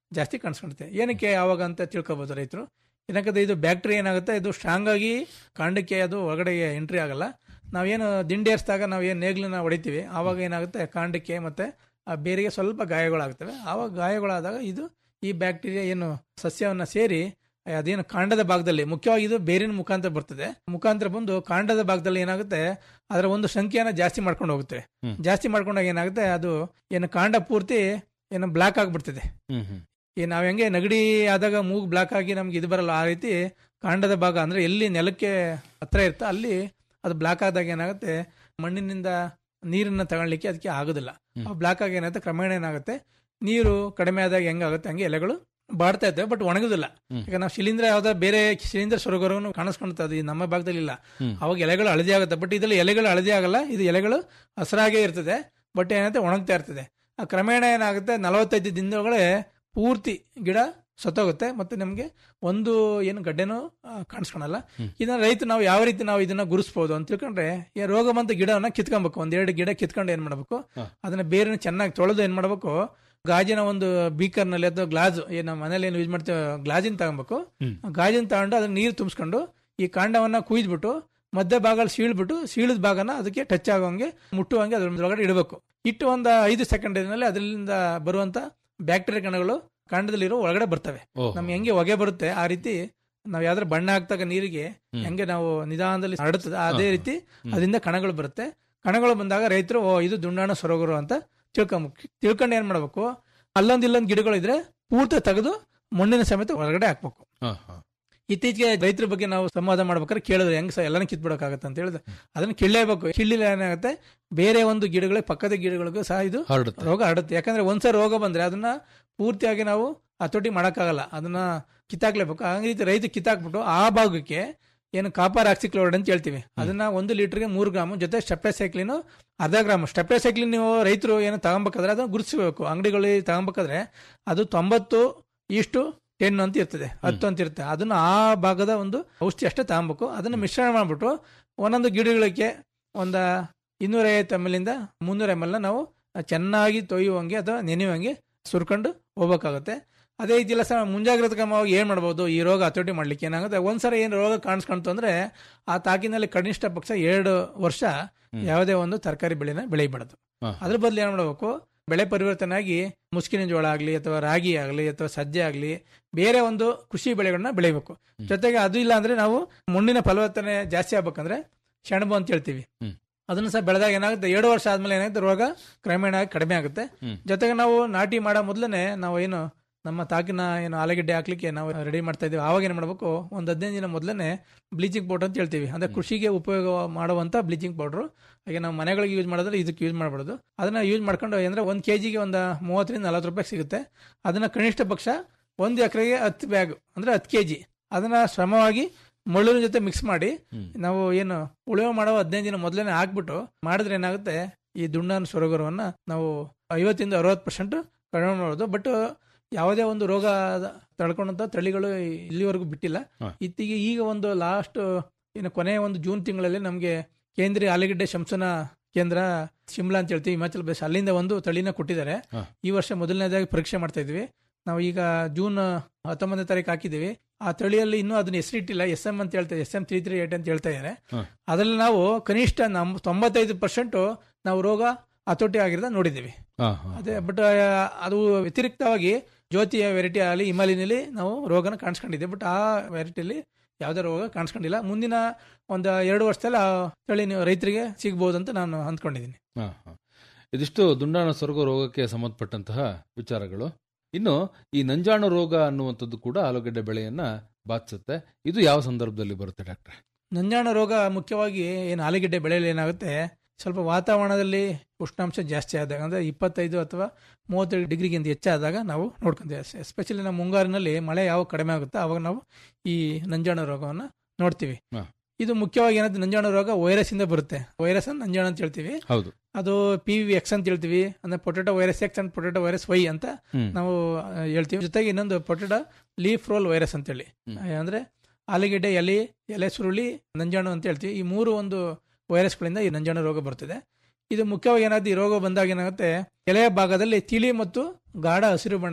ಜಾಸ್ತಿ ಕಾಣಿಸ್ಕೊಳುತ್ತೆ ಏನಕ್ಕೆ ಯಾವಾಗ ಅಂತ ತಿಳ್ಕೊಬೋದು ರೈತರು ಏನಕ್ಕಂದ್ರೆ ಇದು ಬ್ಯಾಕ್ಟೀರಿಯಾ ಏನಾಗುತ್ತೆ ಇದು ಸ್ಟ್ರಾಂಗ್ ಆಗಿ ಕಾಂಡಕ್ಕೆ ಅದು ಒಳಗಡೆ ಎಂಟ್ರಿ ಆಗಲ್ಲ ನಾವೇನು ದಿಂಡಿ ಏರಿಸಿದಾಗ ನಾವು ಏನು ನೇಗ್ಲನ್ನ ಹೊಡಿತೀವಿ ಆವಾಗ ಏನಾಗುತ್ತೆ ಕಾಂಡಕ್ಕೆ ಮತ್ತೆ ಆ ಬೇರಿಗೆ ಸ್ವಲ್ಪ ಗಾಯಗಳಾಗ್ತವೆ ಆವಾಗ ಗಾಯಗಳಾದಾಗ ಇದು ಈ ಬ್ಯಾಕ್ಟೀರಿಯಾ ಏನು ಸಸ್ಯವನ್ನ ಸೇರಿ ಅದೇನು ಕಾಂಡದ ಭಾಗದಲ್ಲಿ ಮುಖ್ಯವಾಗಿ ಇದು ಬೇರಿನ ಮುಖಾಂತರ ಬರ್ತದೆ ಮುಖಾಂತರ ಬಂದು ಕಾಂಡದ ಭಾಗದಲ್ಲಿ ಏನಾಗುತ್ತೆ ಅದರ ಒಂದು ಸಂಖ್ಯೆಯನ್ನ ಜಾಸ್ತಿ ಮಾಡ್ಕೊಂಡು ಹೋಗುತ್ತೆ ಹ್ಮ್. ಜಾಸ್ತಿ ಮಾಡ್ಕೊಂಡಾಗ ಏನಾಗುತ್ತೆ ಅದು ಏನು ಕಾಂಡ ಪೂರ್ತಿ ಏನು ಬ್ಲಾಕ್ ಆಗಿಬಿಡ್ತದೆ ಹ್ಮ್ ಹ್ಮ್ ಈ ನಾವ್ ಹೆಂಗೆ ನಗಡಿ ಆದಾಗ ಮೂಗ್ ಬ್ಲಾಕ್ ಆಗಿ ನಮ್ಗೆ ಇದು ಬರಲ್ಲ ಆ ರೀತಿ ಕಾಂಡದ ಭಾಗ ಅಂದ್ರೆ ಎಲ್ಲಿ ನೆಲಕ್ಕೆ ಹತ್ರ ಇರುತ್ತೆ ಅಲ್ಲಿ ಅದು ಬ್ಲಾಕ್ ಆದಾಗ ಏನಾಗುತ್ತೆ ಮಣ್ಣಿನಿಂದ ನೀರನ್ನ ತಗೊಳ್ಳಿಕ್ಕೆ ಅದಕ್ಕೆ ಆಗೋದಿಲ್ಲ ಹ್ಮ್. ಆ ಬ್ಲಾಕ್ ಆಗಿ ಏನಾಗುತ್ತೆ ಕ್ರಮೇಣ ಏನಾಗುತ್ತೆ ನೀರು ಕಡಿಮೆ ಆದಾಗ ಹೆಂಗಾಗುತ್ತೆ ಹಂಗೆ ಎಲೆಗಳು ಬಾಡ್ತಾ ಇರ್ತವೆ ಬಟ್ ಒಣಗುದಿಲ್ಲ ಹ್ಮ್. ಈಗ ನಾವು ಶಿಲೀಂಧ್ರ ಯಾವ್ದೋ ಬೇರೆ ಶಿಲೀಂಧ್ರ ಸ್ವರ್ಗವನ್ನು ಕಾಣಿಸ್ಕೊಳ್ತಾ ಅದು ಈ ನಮ್ಮ ಭಾಗದಲ್ಲಿ ಇಲ್ಲ ಹ್ಮ್. ಅವಾಗ ಎಲೆಗಳು ಹಳದಿ ಆಗುತ್ತೆ ಬಟ್ ಇದರಲ್ಲಿ ಎಲೆಗಳು ಹಳದಿ ಆಗಲ್ಲ ಇದು ಎಲೆಗಳು ಹಸಿರಾಗೇ ಇರ್ತದೆ ಬಟ್ ಏನಾಗುತ್ತೆ ಒಣಗ್ತಾ ಇರ್ತದೆ ಆ ಕ್ರಮೇಣ ಏನಾಗುತ್ತೆ ನಲವತ್ತೈದು ದಿನದೊಳಗಡೆ ಪೂರ್ತಿ ಗಿಡ ಸತ್ತೋಗುತ್ತೆ ಮತ್ತೆ ನಮಗೆ ಒಂದು ಏನು ಗಡ್ಡೆನೂ ಆ, ಕಾಣಿಸ್ಕೊಳಲ್ಲ ಹ್ಮ್. ಇದನ್ನ ರೈತ ನಾವು ಯಾವ ರೀತಿ ನಾವು ಇದನ್ನ ಗುರುಸ್ಬೋದು ಅಂತ ತಿಳ್ಕೊಂಡ್ರೆ ಈ ರೋಗ ಬಂತ ಗಿಡವನ್ನ ಕಿತ್ಕೊಬೇಕು ಒಂದೆರಡು ಗಿಡ ಕಿತ್ಕೊಂಡು ಏನ್ ಮಾಡ್ಬೇಕು ಹಾ. ಅದನ್ನ ಬೇರೆ ಚೆನ್ನಾಗಿ ತೊಳೆದು ಏನ್ ಮಾಡ್ಬೇಕು ಗಾಜಿನ ಒಂದು ಬೀಕರ್ ನಲ್ಲಿ ಅಥವಾ ಗ್ಲಾಸ್ ಏನ್ ನಮ್ಮ ಮನೇಲಿ ಏನು ಯೂಸ್ ಮಾಡ್ತೇವೆ ಗ್ಲಾಜಿನ ತಗೊಬೇಕು ಹ್ಮ್. ಗಾಜಿನ ತಗೊಂಡು ಅದನ್ನ ನೀರು ತುಂಬಿಸ್ಕೊಂಡು ಈ ಕಾಂಡವನ್ನ ಕುಯ್ದ್ಬಿಟ್ಟು ಮಧ್ಯ ಭಾಗ ಸೀಳ್ಬಿಟ್ಟು ಸೀಳಿದ ಭಾಗನ ಅದಕ್ಕೆ ಟಚ್ ಆಗೋಂಗೆ ಮುಟ್ಟುವಂಗೆ ಅದ್ರ ಒಳಗಡೆ ಇಡಬೇಕು ಇಟ್ಟು ಒಂದು ಐದು ಸೆಕೆಂಡಿನಲ್ಲಿ ಅದರಿಂದ ಬರುವಂತ ಬ್ಯಾಕ್ಟೀರಿಯಾ ಕಣಗಳು ಕಾಂಡದಲ್ಲಿರೋ ಒಳಗಡೆ ಬರ್ತವೆ ಓಹೋ. ನಮ್ಗೆ ಹೆಂಗೆ ಹೊಗೆ ಬರುತ್ತೆ ಆ ರೀತಿ ನಾವ್ ಯಾವ್ದಾರ ಬಣ್ಣ ಹಾಕ್ದಾಗ ನೀರಿಗೆ ಹ್ಮ್. ಹೆಂಗೆ ನಾವು ನಿಧಾನದಲ್ಲಿ ಹರಡುತ್ತದೆ ಅದೇ ಹಾ, ಹಾ. ರೀತಿ ಹ್ಮ್. ಅದರಿಂದ ಕಣಗಳು ಬರುತ್ತೆ ಕಣಗಳು ಬಂದಾಗ ರೈತರು ಓ ಇದು ದುಂಡಾಣ ಸೊರಗರು ಅಂತ ತಿಳ್ಕೊಂಬೇಕು ತಿಳ್ಕೊಂಡು ಏನ್ ಮಾಡ್ಬೇಕು ಅಲ್ಲೊಂದ್ ಇಲ್ಲೊಂದ್ ಗಿಡಗಳಿದ್ರೆ ಪೂರ್ತಿ ತೆಗೆದು ಮಣ್ಣಿನ ಸಮೇತ ಹೊರಗಡೆ ಹಾಕ್ಬೇಕು ಹಾ, ಹಾ. ಇತ್ತೀಚೆಗೆ ರೈತರ ಬಗ್ಗೆ ನಾವು ಸಂವಾದ ಮಾಡ್ಬೇಕಾದ್ರೆ ಕೇಳಿದ್ರೆ ಹೆಂಗ್ ಸಹ ಎಲ್ಲಾನು ಕಿತ್ಬಿಡಕ್ಕಾಗತ್ತೆ ಅಂತ ಹೇಳಿದ್ರೆ ಅದನ್ನ ಕಿಳ್ಳೇಬೇಕು ಕಿಳ್ಳಿಲ್ಲ ಏನಾಗುತ್ತೆ ಬೇರೆ ಒಂದು ಗಿಡಗಳಿಗೆ ಪಕ್ಕದ ಗಿಡಗಳಿಗೂ ಸಹ ಇದು ಹರಡುತ್ತೆ ರೋಗ ಹರಡುತ್ತೆ ಯಾಕಂದ್ರೆ ಒಂದ್ಸರಿ ರೋಗ ಬಂದ್ರೆ ಅದನ್ನ ಪೂರ್ತಿಯಾಗಿ ನಾವು ಹತೋಟಿ ಮಾಡಕ್ಕಾಗಲ್ಲ ಅದನ್ನ ಕಿತ್ತಾಕ್ಲೇಬೇಕು ಆ ರೀತಿ ರೈತ ಕಿತ್ತಾಕ್ಬಿಟ್ಟು ಆ ಭಾಗಕ್ಕೆ ಏನು ಕಾಪರ್ ಆಕ್ಸಿಕ್ಲೋರೈಡ್ ಅಂತ ಹೇಳ್ತೀವಿ ಅದನ್ನ ಒಂದು ಲೀಟರ್ಗೆ ಮೂರು ಗ್ರಾಮ್ ಜೊತೆ ಸ್ಟೆಪ್ಟೋಸೈಕ್ಲಿನ್ ಅರ್ಧ ಗ್ರಾಮ್ ಸ್ಟೆಪ್ಟೋಸೈಕ್ಲಿನ್ ನೀವು ರೈತರು ಏನು ತಗೊಬೇಕಾದ್ರೆ ಅದನ್ನ ಗುರುತಿಸಬೇಕು ಅಂಗಡಿಗಳಲ್ಲಿ ತಗೊಬೇಕಾದ್ರೆ ಅದು ತೊಂಬತ್ತು ಇಷ್ಟು ಟೆನ್ ಅಂತ ಇರ್ತದೆ ಹತ್ತು ಅಂತ ಇರುತ್ತೆ ಅದನ್ನ ಆ ಭಾಗದ ಒಂದು ಔಷಧಿ ಅಷ್ಟೇ ತಗೊಬೇಕು ಅದನ್ನ ಮಿಶ್ರಣ ಮಾಡ್ಬಿಟ್ಟು ಒಂದೊಂದು ಗಿಡಗಳಿಗೆ ಒಂದ ಇನ್ನೂರ ಐವತ್ತು ಎಮ್ ಎಲ್ ಇಂದ ಮುನ್ನೂರ ಎಮ್ ಎಲ್ ನಾವು ಚೆನ್ನಾಗಿ ತೊಯ್ಯುವಂಗೆ ಅಥವಾ ನೆನೆಯುವಂಗೆ ಸುರ್ಕೊಂಡು ಹೋಗ್ಬೇಕಾಗುತ್ತೆ ಅದೇ ರೀತಿಯಲ್ಲ ಸಹ ಮುಂಜಾಗ್ರತಾ ಕ್ರಮವಾಗಿ ಏನ್ ಮಾಡ್ಬೋದು ಈ ರೋಗ ಹತೋಟಿ ಮಾಡ್ಲಿಕ್ಕೆ ಏನಾಗುತ್ತೆ ಒಂದ್ಸಲ ಏನ್ ರೋಗ ಕಾಣಿಸ್ಕೊಂತು ಅಂದ್ರೆ ಆ ತಾಕಿನಲ್ಲಿ ಕನಿಷ್ಠ ಪಕ್ಷ ಎರಡು ವರ್ಷ ಹ್ಮ್. ಯಾವುದೇ ಒಂದು ತರಕಾರಿ ಬೆಳೆನ ಬೆಳೆಯಬಾರದು ಹಾ. ಅದ್ರ ಬದಲು ಏನ್ ಮಾಡಬೇಕು ಬೆಳೆ ಪರಿವರ್ತನೆ ಆಗಿ ಮುಸ್ಕಿನ ಜೋಳ ಆಗಲಿ ಅಥವಾ ರಾಗಿ ಆಗಲಿ ಅಥವಾ ಸಜ್ಜೆ ಆಗಲಿ ಬೇರೆ ಒಂದು ಕೃಷಿ ಬೆಳೆಗಳನ್ನ ಬೆಳಿಬೇಕು ಹ್ಮ್. ಜೊತೆಗೆ ಅದು ಇಲ್ಲ ಅಂದ್ರೆ ನಾವು ಮಣ್ಣಿನ ಫಲವತ್ತನೆ ಜಾಸ್ತಿ ಆಗ್ಬೇಕಂದ್ರೆ ಸೆಣಬು ಅಂತ ಹೇಳ್ತೀವಿ ಹ್ಮ್. ಅದನ್ನ ಸಹ ಬೆಳೆದಾಗ ಏನಾಗುತ್ತೆ ಎರಡು ವರ್ಷ ಆದ್ಮೇಲೆ ಏನಾಗುತ್ತೆ ರೋಗ ಕ್ರಮೇಣ ಆಗಿ ಕಡಿಮೆ ಆಗುತ್ತೆ ಹ್ಮ್. ಜೊತೆಗೆ ನಾವು ನಾಟಿ ಮಾಡೋ ಮೊದಲನೇ ನಾವು ಏನು ನಮ್ಮ ತಾಕಿನ ಏನು ಆಲೂಗೆಡ್ಡೆ ಹಾಕ್ಲಿಕ್ಕೆ ನಾವು ರೆಡಿ ಮಾಡ್ತಾ ಇದೀವಿ ಆವಾಗ ಏನ್ ಮಾಡ್ಬೇಕು ಒಂದ್ ಹದಿನೈದು ದಿನ ಮೊದಲನೇ ಬ್ಲೀಚಿಂಗ್ ಪೌಡರ್ ಅಂತ ಹೇಳ್ತೀವಿ ಅಂದ್ರೆ ಕೃಷಿಗೆ ಉಪಯೋಗ ಮಾಡುವಂತ ಬ್ಲೀಚಿಂಗ್ ಪೌಡರ್ ಹಾಗೆ ನಾವು ಮನೆಗಳಿಗೆ ಯೂಸ್ ಮಾಡಿದ್ರೆ ಇದಕ್ಕೆ ಯೂಸ್ ಮಾಡಬಾರ್ದು ಅದನ್ನ ಯೂಸ್ ಮಾಡ್ಕೊಂಡು ಅಂದ್ರೆ ಒಂದ್ ಕೆಜಿಗೆ ಒಂದು ಮೂವತ್ತರಿಂದ ನಲವತ್ತು ರೂಪಾಯಿ ಸಿಗುತ್ತೆ ಅದನ್ನ ಕನಿಷ್ಠ ಪಕ್ಷ ಒಂದು ಎಕರೆಗೆ ಹತ್ತು ಬ್ಯಾಗ್ ಅಂದ್ರೆ ಹತ್ತು ಕೆಜಿ ಅದನ್ನ ಶ್ರಮವಾಗಿ ಮಳ್ಳಿನ ಜೊತೆ ಮಿಕ್ಸ್ ಮಾಡಿ ಹ್ಮ್. ನಾವು ಏನು ಉಳುಮೆ ಮಾಡೋ ಹದಿನೈದು ದಿನ ಮೊದಲನೇ ಹಾಕ್ಬಿಟ್ಟು ಮಾಡಿದ್ರೆ ಏನಾಗುತ್ತೆ ಈ ದುಂಡಾನ ಸೊರಗರವನ್ನ ನಾವು ಐವತ್ತಿಂದ ಅರವತ್ತು ಪರ್ಸೆಂಟ್ ಕಡಿಮೆ ಮಾಡೋದು ಬಟ್ ಯಾವುದೇ ಒಂದು ರೋಗ ತಡ್ಕೊಂಡಂತ ತಳಿಗಳು ಇಲ್ಲಿವರೆಗೂ ಬಿಟ್ಟಿಲ್ಲ ಹಾ. ಇತ್ತೀಗೆ ಈಗ ಒಂದು ಲಾಸ್ಟ್ ಏನು ಕೊನೆಯ ಒಂದು ಜೂನ್ ತಿಂಗಳಲ್ಲಿ ನಮಗೆ ಕೇಂದ್ರೀಯ ಆಲೂಗೆಡ್ಡೆ ಶಂಸನ ಕೇಂದ್ರ ಶಿಮ್ಲಾ ಅಂತ ಹೇಳ್ತೀವಿ ಹಿಮಾಚಲ ಪ್ರದೇಶ ಅಲ್ಲಿಂದ ಒಂದು ತಳಿನ ಕೊಟ್ಟಿದ್ದಾರೆ ಹಾ. ಈ ವರ್ಷ ಮೊದಲನೇದಾಗಿ ಪರೀಕ್ಷೆ ಮಾಡ್ತಾ ಇದ್ವಿ ನಾವು ಈಗ ಜೂನ್ ಹತ್ತೊಂಬತ್ತನೇ ತಾರೀಕು ಹಾಕಿದ್ದೀವಿ ಆ ತಳಿಯಲ್ಲಿ ಇನ್ನೂ ಅದನ್ನ ಹೆಸರಿಟ್ಟಿಲ್ಲ ಎಸ್ ಎಂ ಅಂತ ಹೇಳ್ತಾರೆ S M three three eight ಅಂತ ಹೇಳ್ತಾ ಇದ್ದಾರೆ ಹಾ. ಅದರಲ್ಲಿ ನಾವು ಕನಿಷ್ಠ ನಮ್ ತೊಂಬತ್ತೈದು ಪರ್ಸೆಂಟ್ ನಾವು ರೋಗ ಹತೋಟಿ ಆಗಿರೋದ ನೋಡಿದ್ದೀವಿ ಹಾ, ಹಾ. ಅದೇ ಬಟ್ ಅದು ವ್ಯತಿರಿಕ್ತವಾಗಿ ಜ್ಯೋತಿಯ ವೆರೈಟಿ ಆಗಲಿ ಹಿಮಾಲಿನಲ್ಲಿ ನಾವು ರೋಗನ ಕಾಣಿಸ್ಕೊಂಡಿದ್ದೆ ಬಟ್ ಆ ವೆರೈಟಿಯಲ್ಲಿ ಯಾವುದೇ ರೋಗ ಕಾಣಿಸ್ಕೊಂಡಿಲ್ಲ ಮುಂದಿನ ಒಂದು ಎರಡು ವರ್ಷದಲ್ಲಿ ಆ ತಳಿ ನೀವು ರೈತರಿಗೆ ಸಿಗ್ಬೋದು ಅಂತ ನಾನು ಅಂದ್ಕೊಂಡಿದ್ದೀನಿ ಹಾ, ಹಾ. ಇದಿಷ್ಟು ದುಂಡಾಣ ಸೊರಗು ರೋಗಕ್ಕೆ ಸಂಬಂಧಪಟ್ಟಂತಹ ವಿಚಾರಗಳು ಇನ್ನು ಈ ನಂಜಾಣು ರೋಗ ಅನ್ನುವಂಥದ್ದು ಕೂಡ ಆಲೂಗಡ್ಡೆ ಬೆಳೆಯನ್ನ ಬಾಧಿಸುತ್ತೆ ಇದು ಯಾವ ಸಂದರ್ಭದಲ್ಲಿ ಬರುತ್ತೆ ಡಾಕ್ಟ್ರೆ ನಂಜಾಣ ರೋಗ ಮುಖ್ಯವಾಗಿ ಏನು ಆಲೂಗೆಡ್ಡೆ ಬೆಳೆಯಲ್ಲಿ ಏನಾಗುತ್ತೆ ಸ್ವಲ್ಪ ವಾತಾವರಣದಲ್ಲಿ ಉಷ್ಣಾಂಶ ಜಾಸ್ತಿ ಆದಾಗ ಅಂದ್ರೆ ಇಪ್ಪತ್ತೈದು ಅಥವಾ ಮೂವತ್ತೇಳು ಡಿಗ್ರಿಗಿಂತ ಹೆಚ್ಚಾದಾಗ ನಾವು ನೋಡ್ಕೊಂತೀವಿ ಎಸ್ಪೆಷಲಿ ನಮ್ಮ ಮುಂಗಾರಿನಲ್ಲಿ ಮಳೆ ಯಾವಾಗ ಕಡಿಮೆ ಆಗುತ್ತೋ ಅವಾಗ ನಾವು ಈ ನಂಜಾಣ ರೋಗವನ್ನು ನೋಡ್ತೀವಿ ಹಾ. ಇದು ಮುಖ್ಯವಾಗಿ ಏನಾದ್ರೆ ನಂಜಾಣ ರೋಗ ವೈರಸ್ ಇಂದ ಬರುತ್ತೆ ವೈರಸ್ ಅನ್ನು ನಂಜಾಣ ಅಂತ ಹೇಳ್ತೀವಿ ಹೌದು ಅದು ಪಿ ವಿ ಎಕ್ಸ್ ಅಂತ ಹೇಳ್ತೀವಿ ಅಂದ್ರೆ potato virus X and potato virus Y ಅಂತ ಹ್ಮ್. ನಾವು ಆ, ಹೇಳ್ತೀವಿ ಜೊತೆಗೆ ಇನ್ನೊಂದು ಪೊಟೆಟೋ ಲೀಫ್ ರೋಲ್ ವೈರಸ್ ಅಂತೇಳಿ ಹ್ಮ್. ಅಂದ್ರೆ ಆಲೂಗೆಡ್ಡೆ ಎಲೆ ಎಲೆ ಸುರುಳಿ ನಂಜಾಣು ಅಂತ ಹೇಳ್ತೀವಿ ಈ ಮೂರು ಒಂದು ವೈರಸ್ಗಳಿಂದ ಈ ನಂಜಾಣು ರೋಗ ಬರ್ತದೆ ಇದು ಮುಖ್ಯವಾಗಿ ಏನಾಗುತ್ತೆ ಈ ರೋಗ ಬಂದಾಗ ಏನಾಗುತ್ತೆ ಎಲೆಯ ಭಾಗದಲ್ಲಿ ತಿಳಿ ಮತ್ತು ಗಾಢ ಹಸಿರು ಬಣ್ಣದ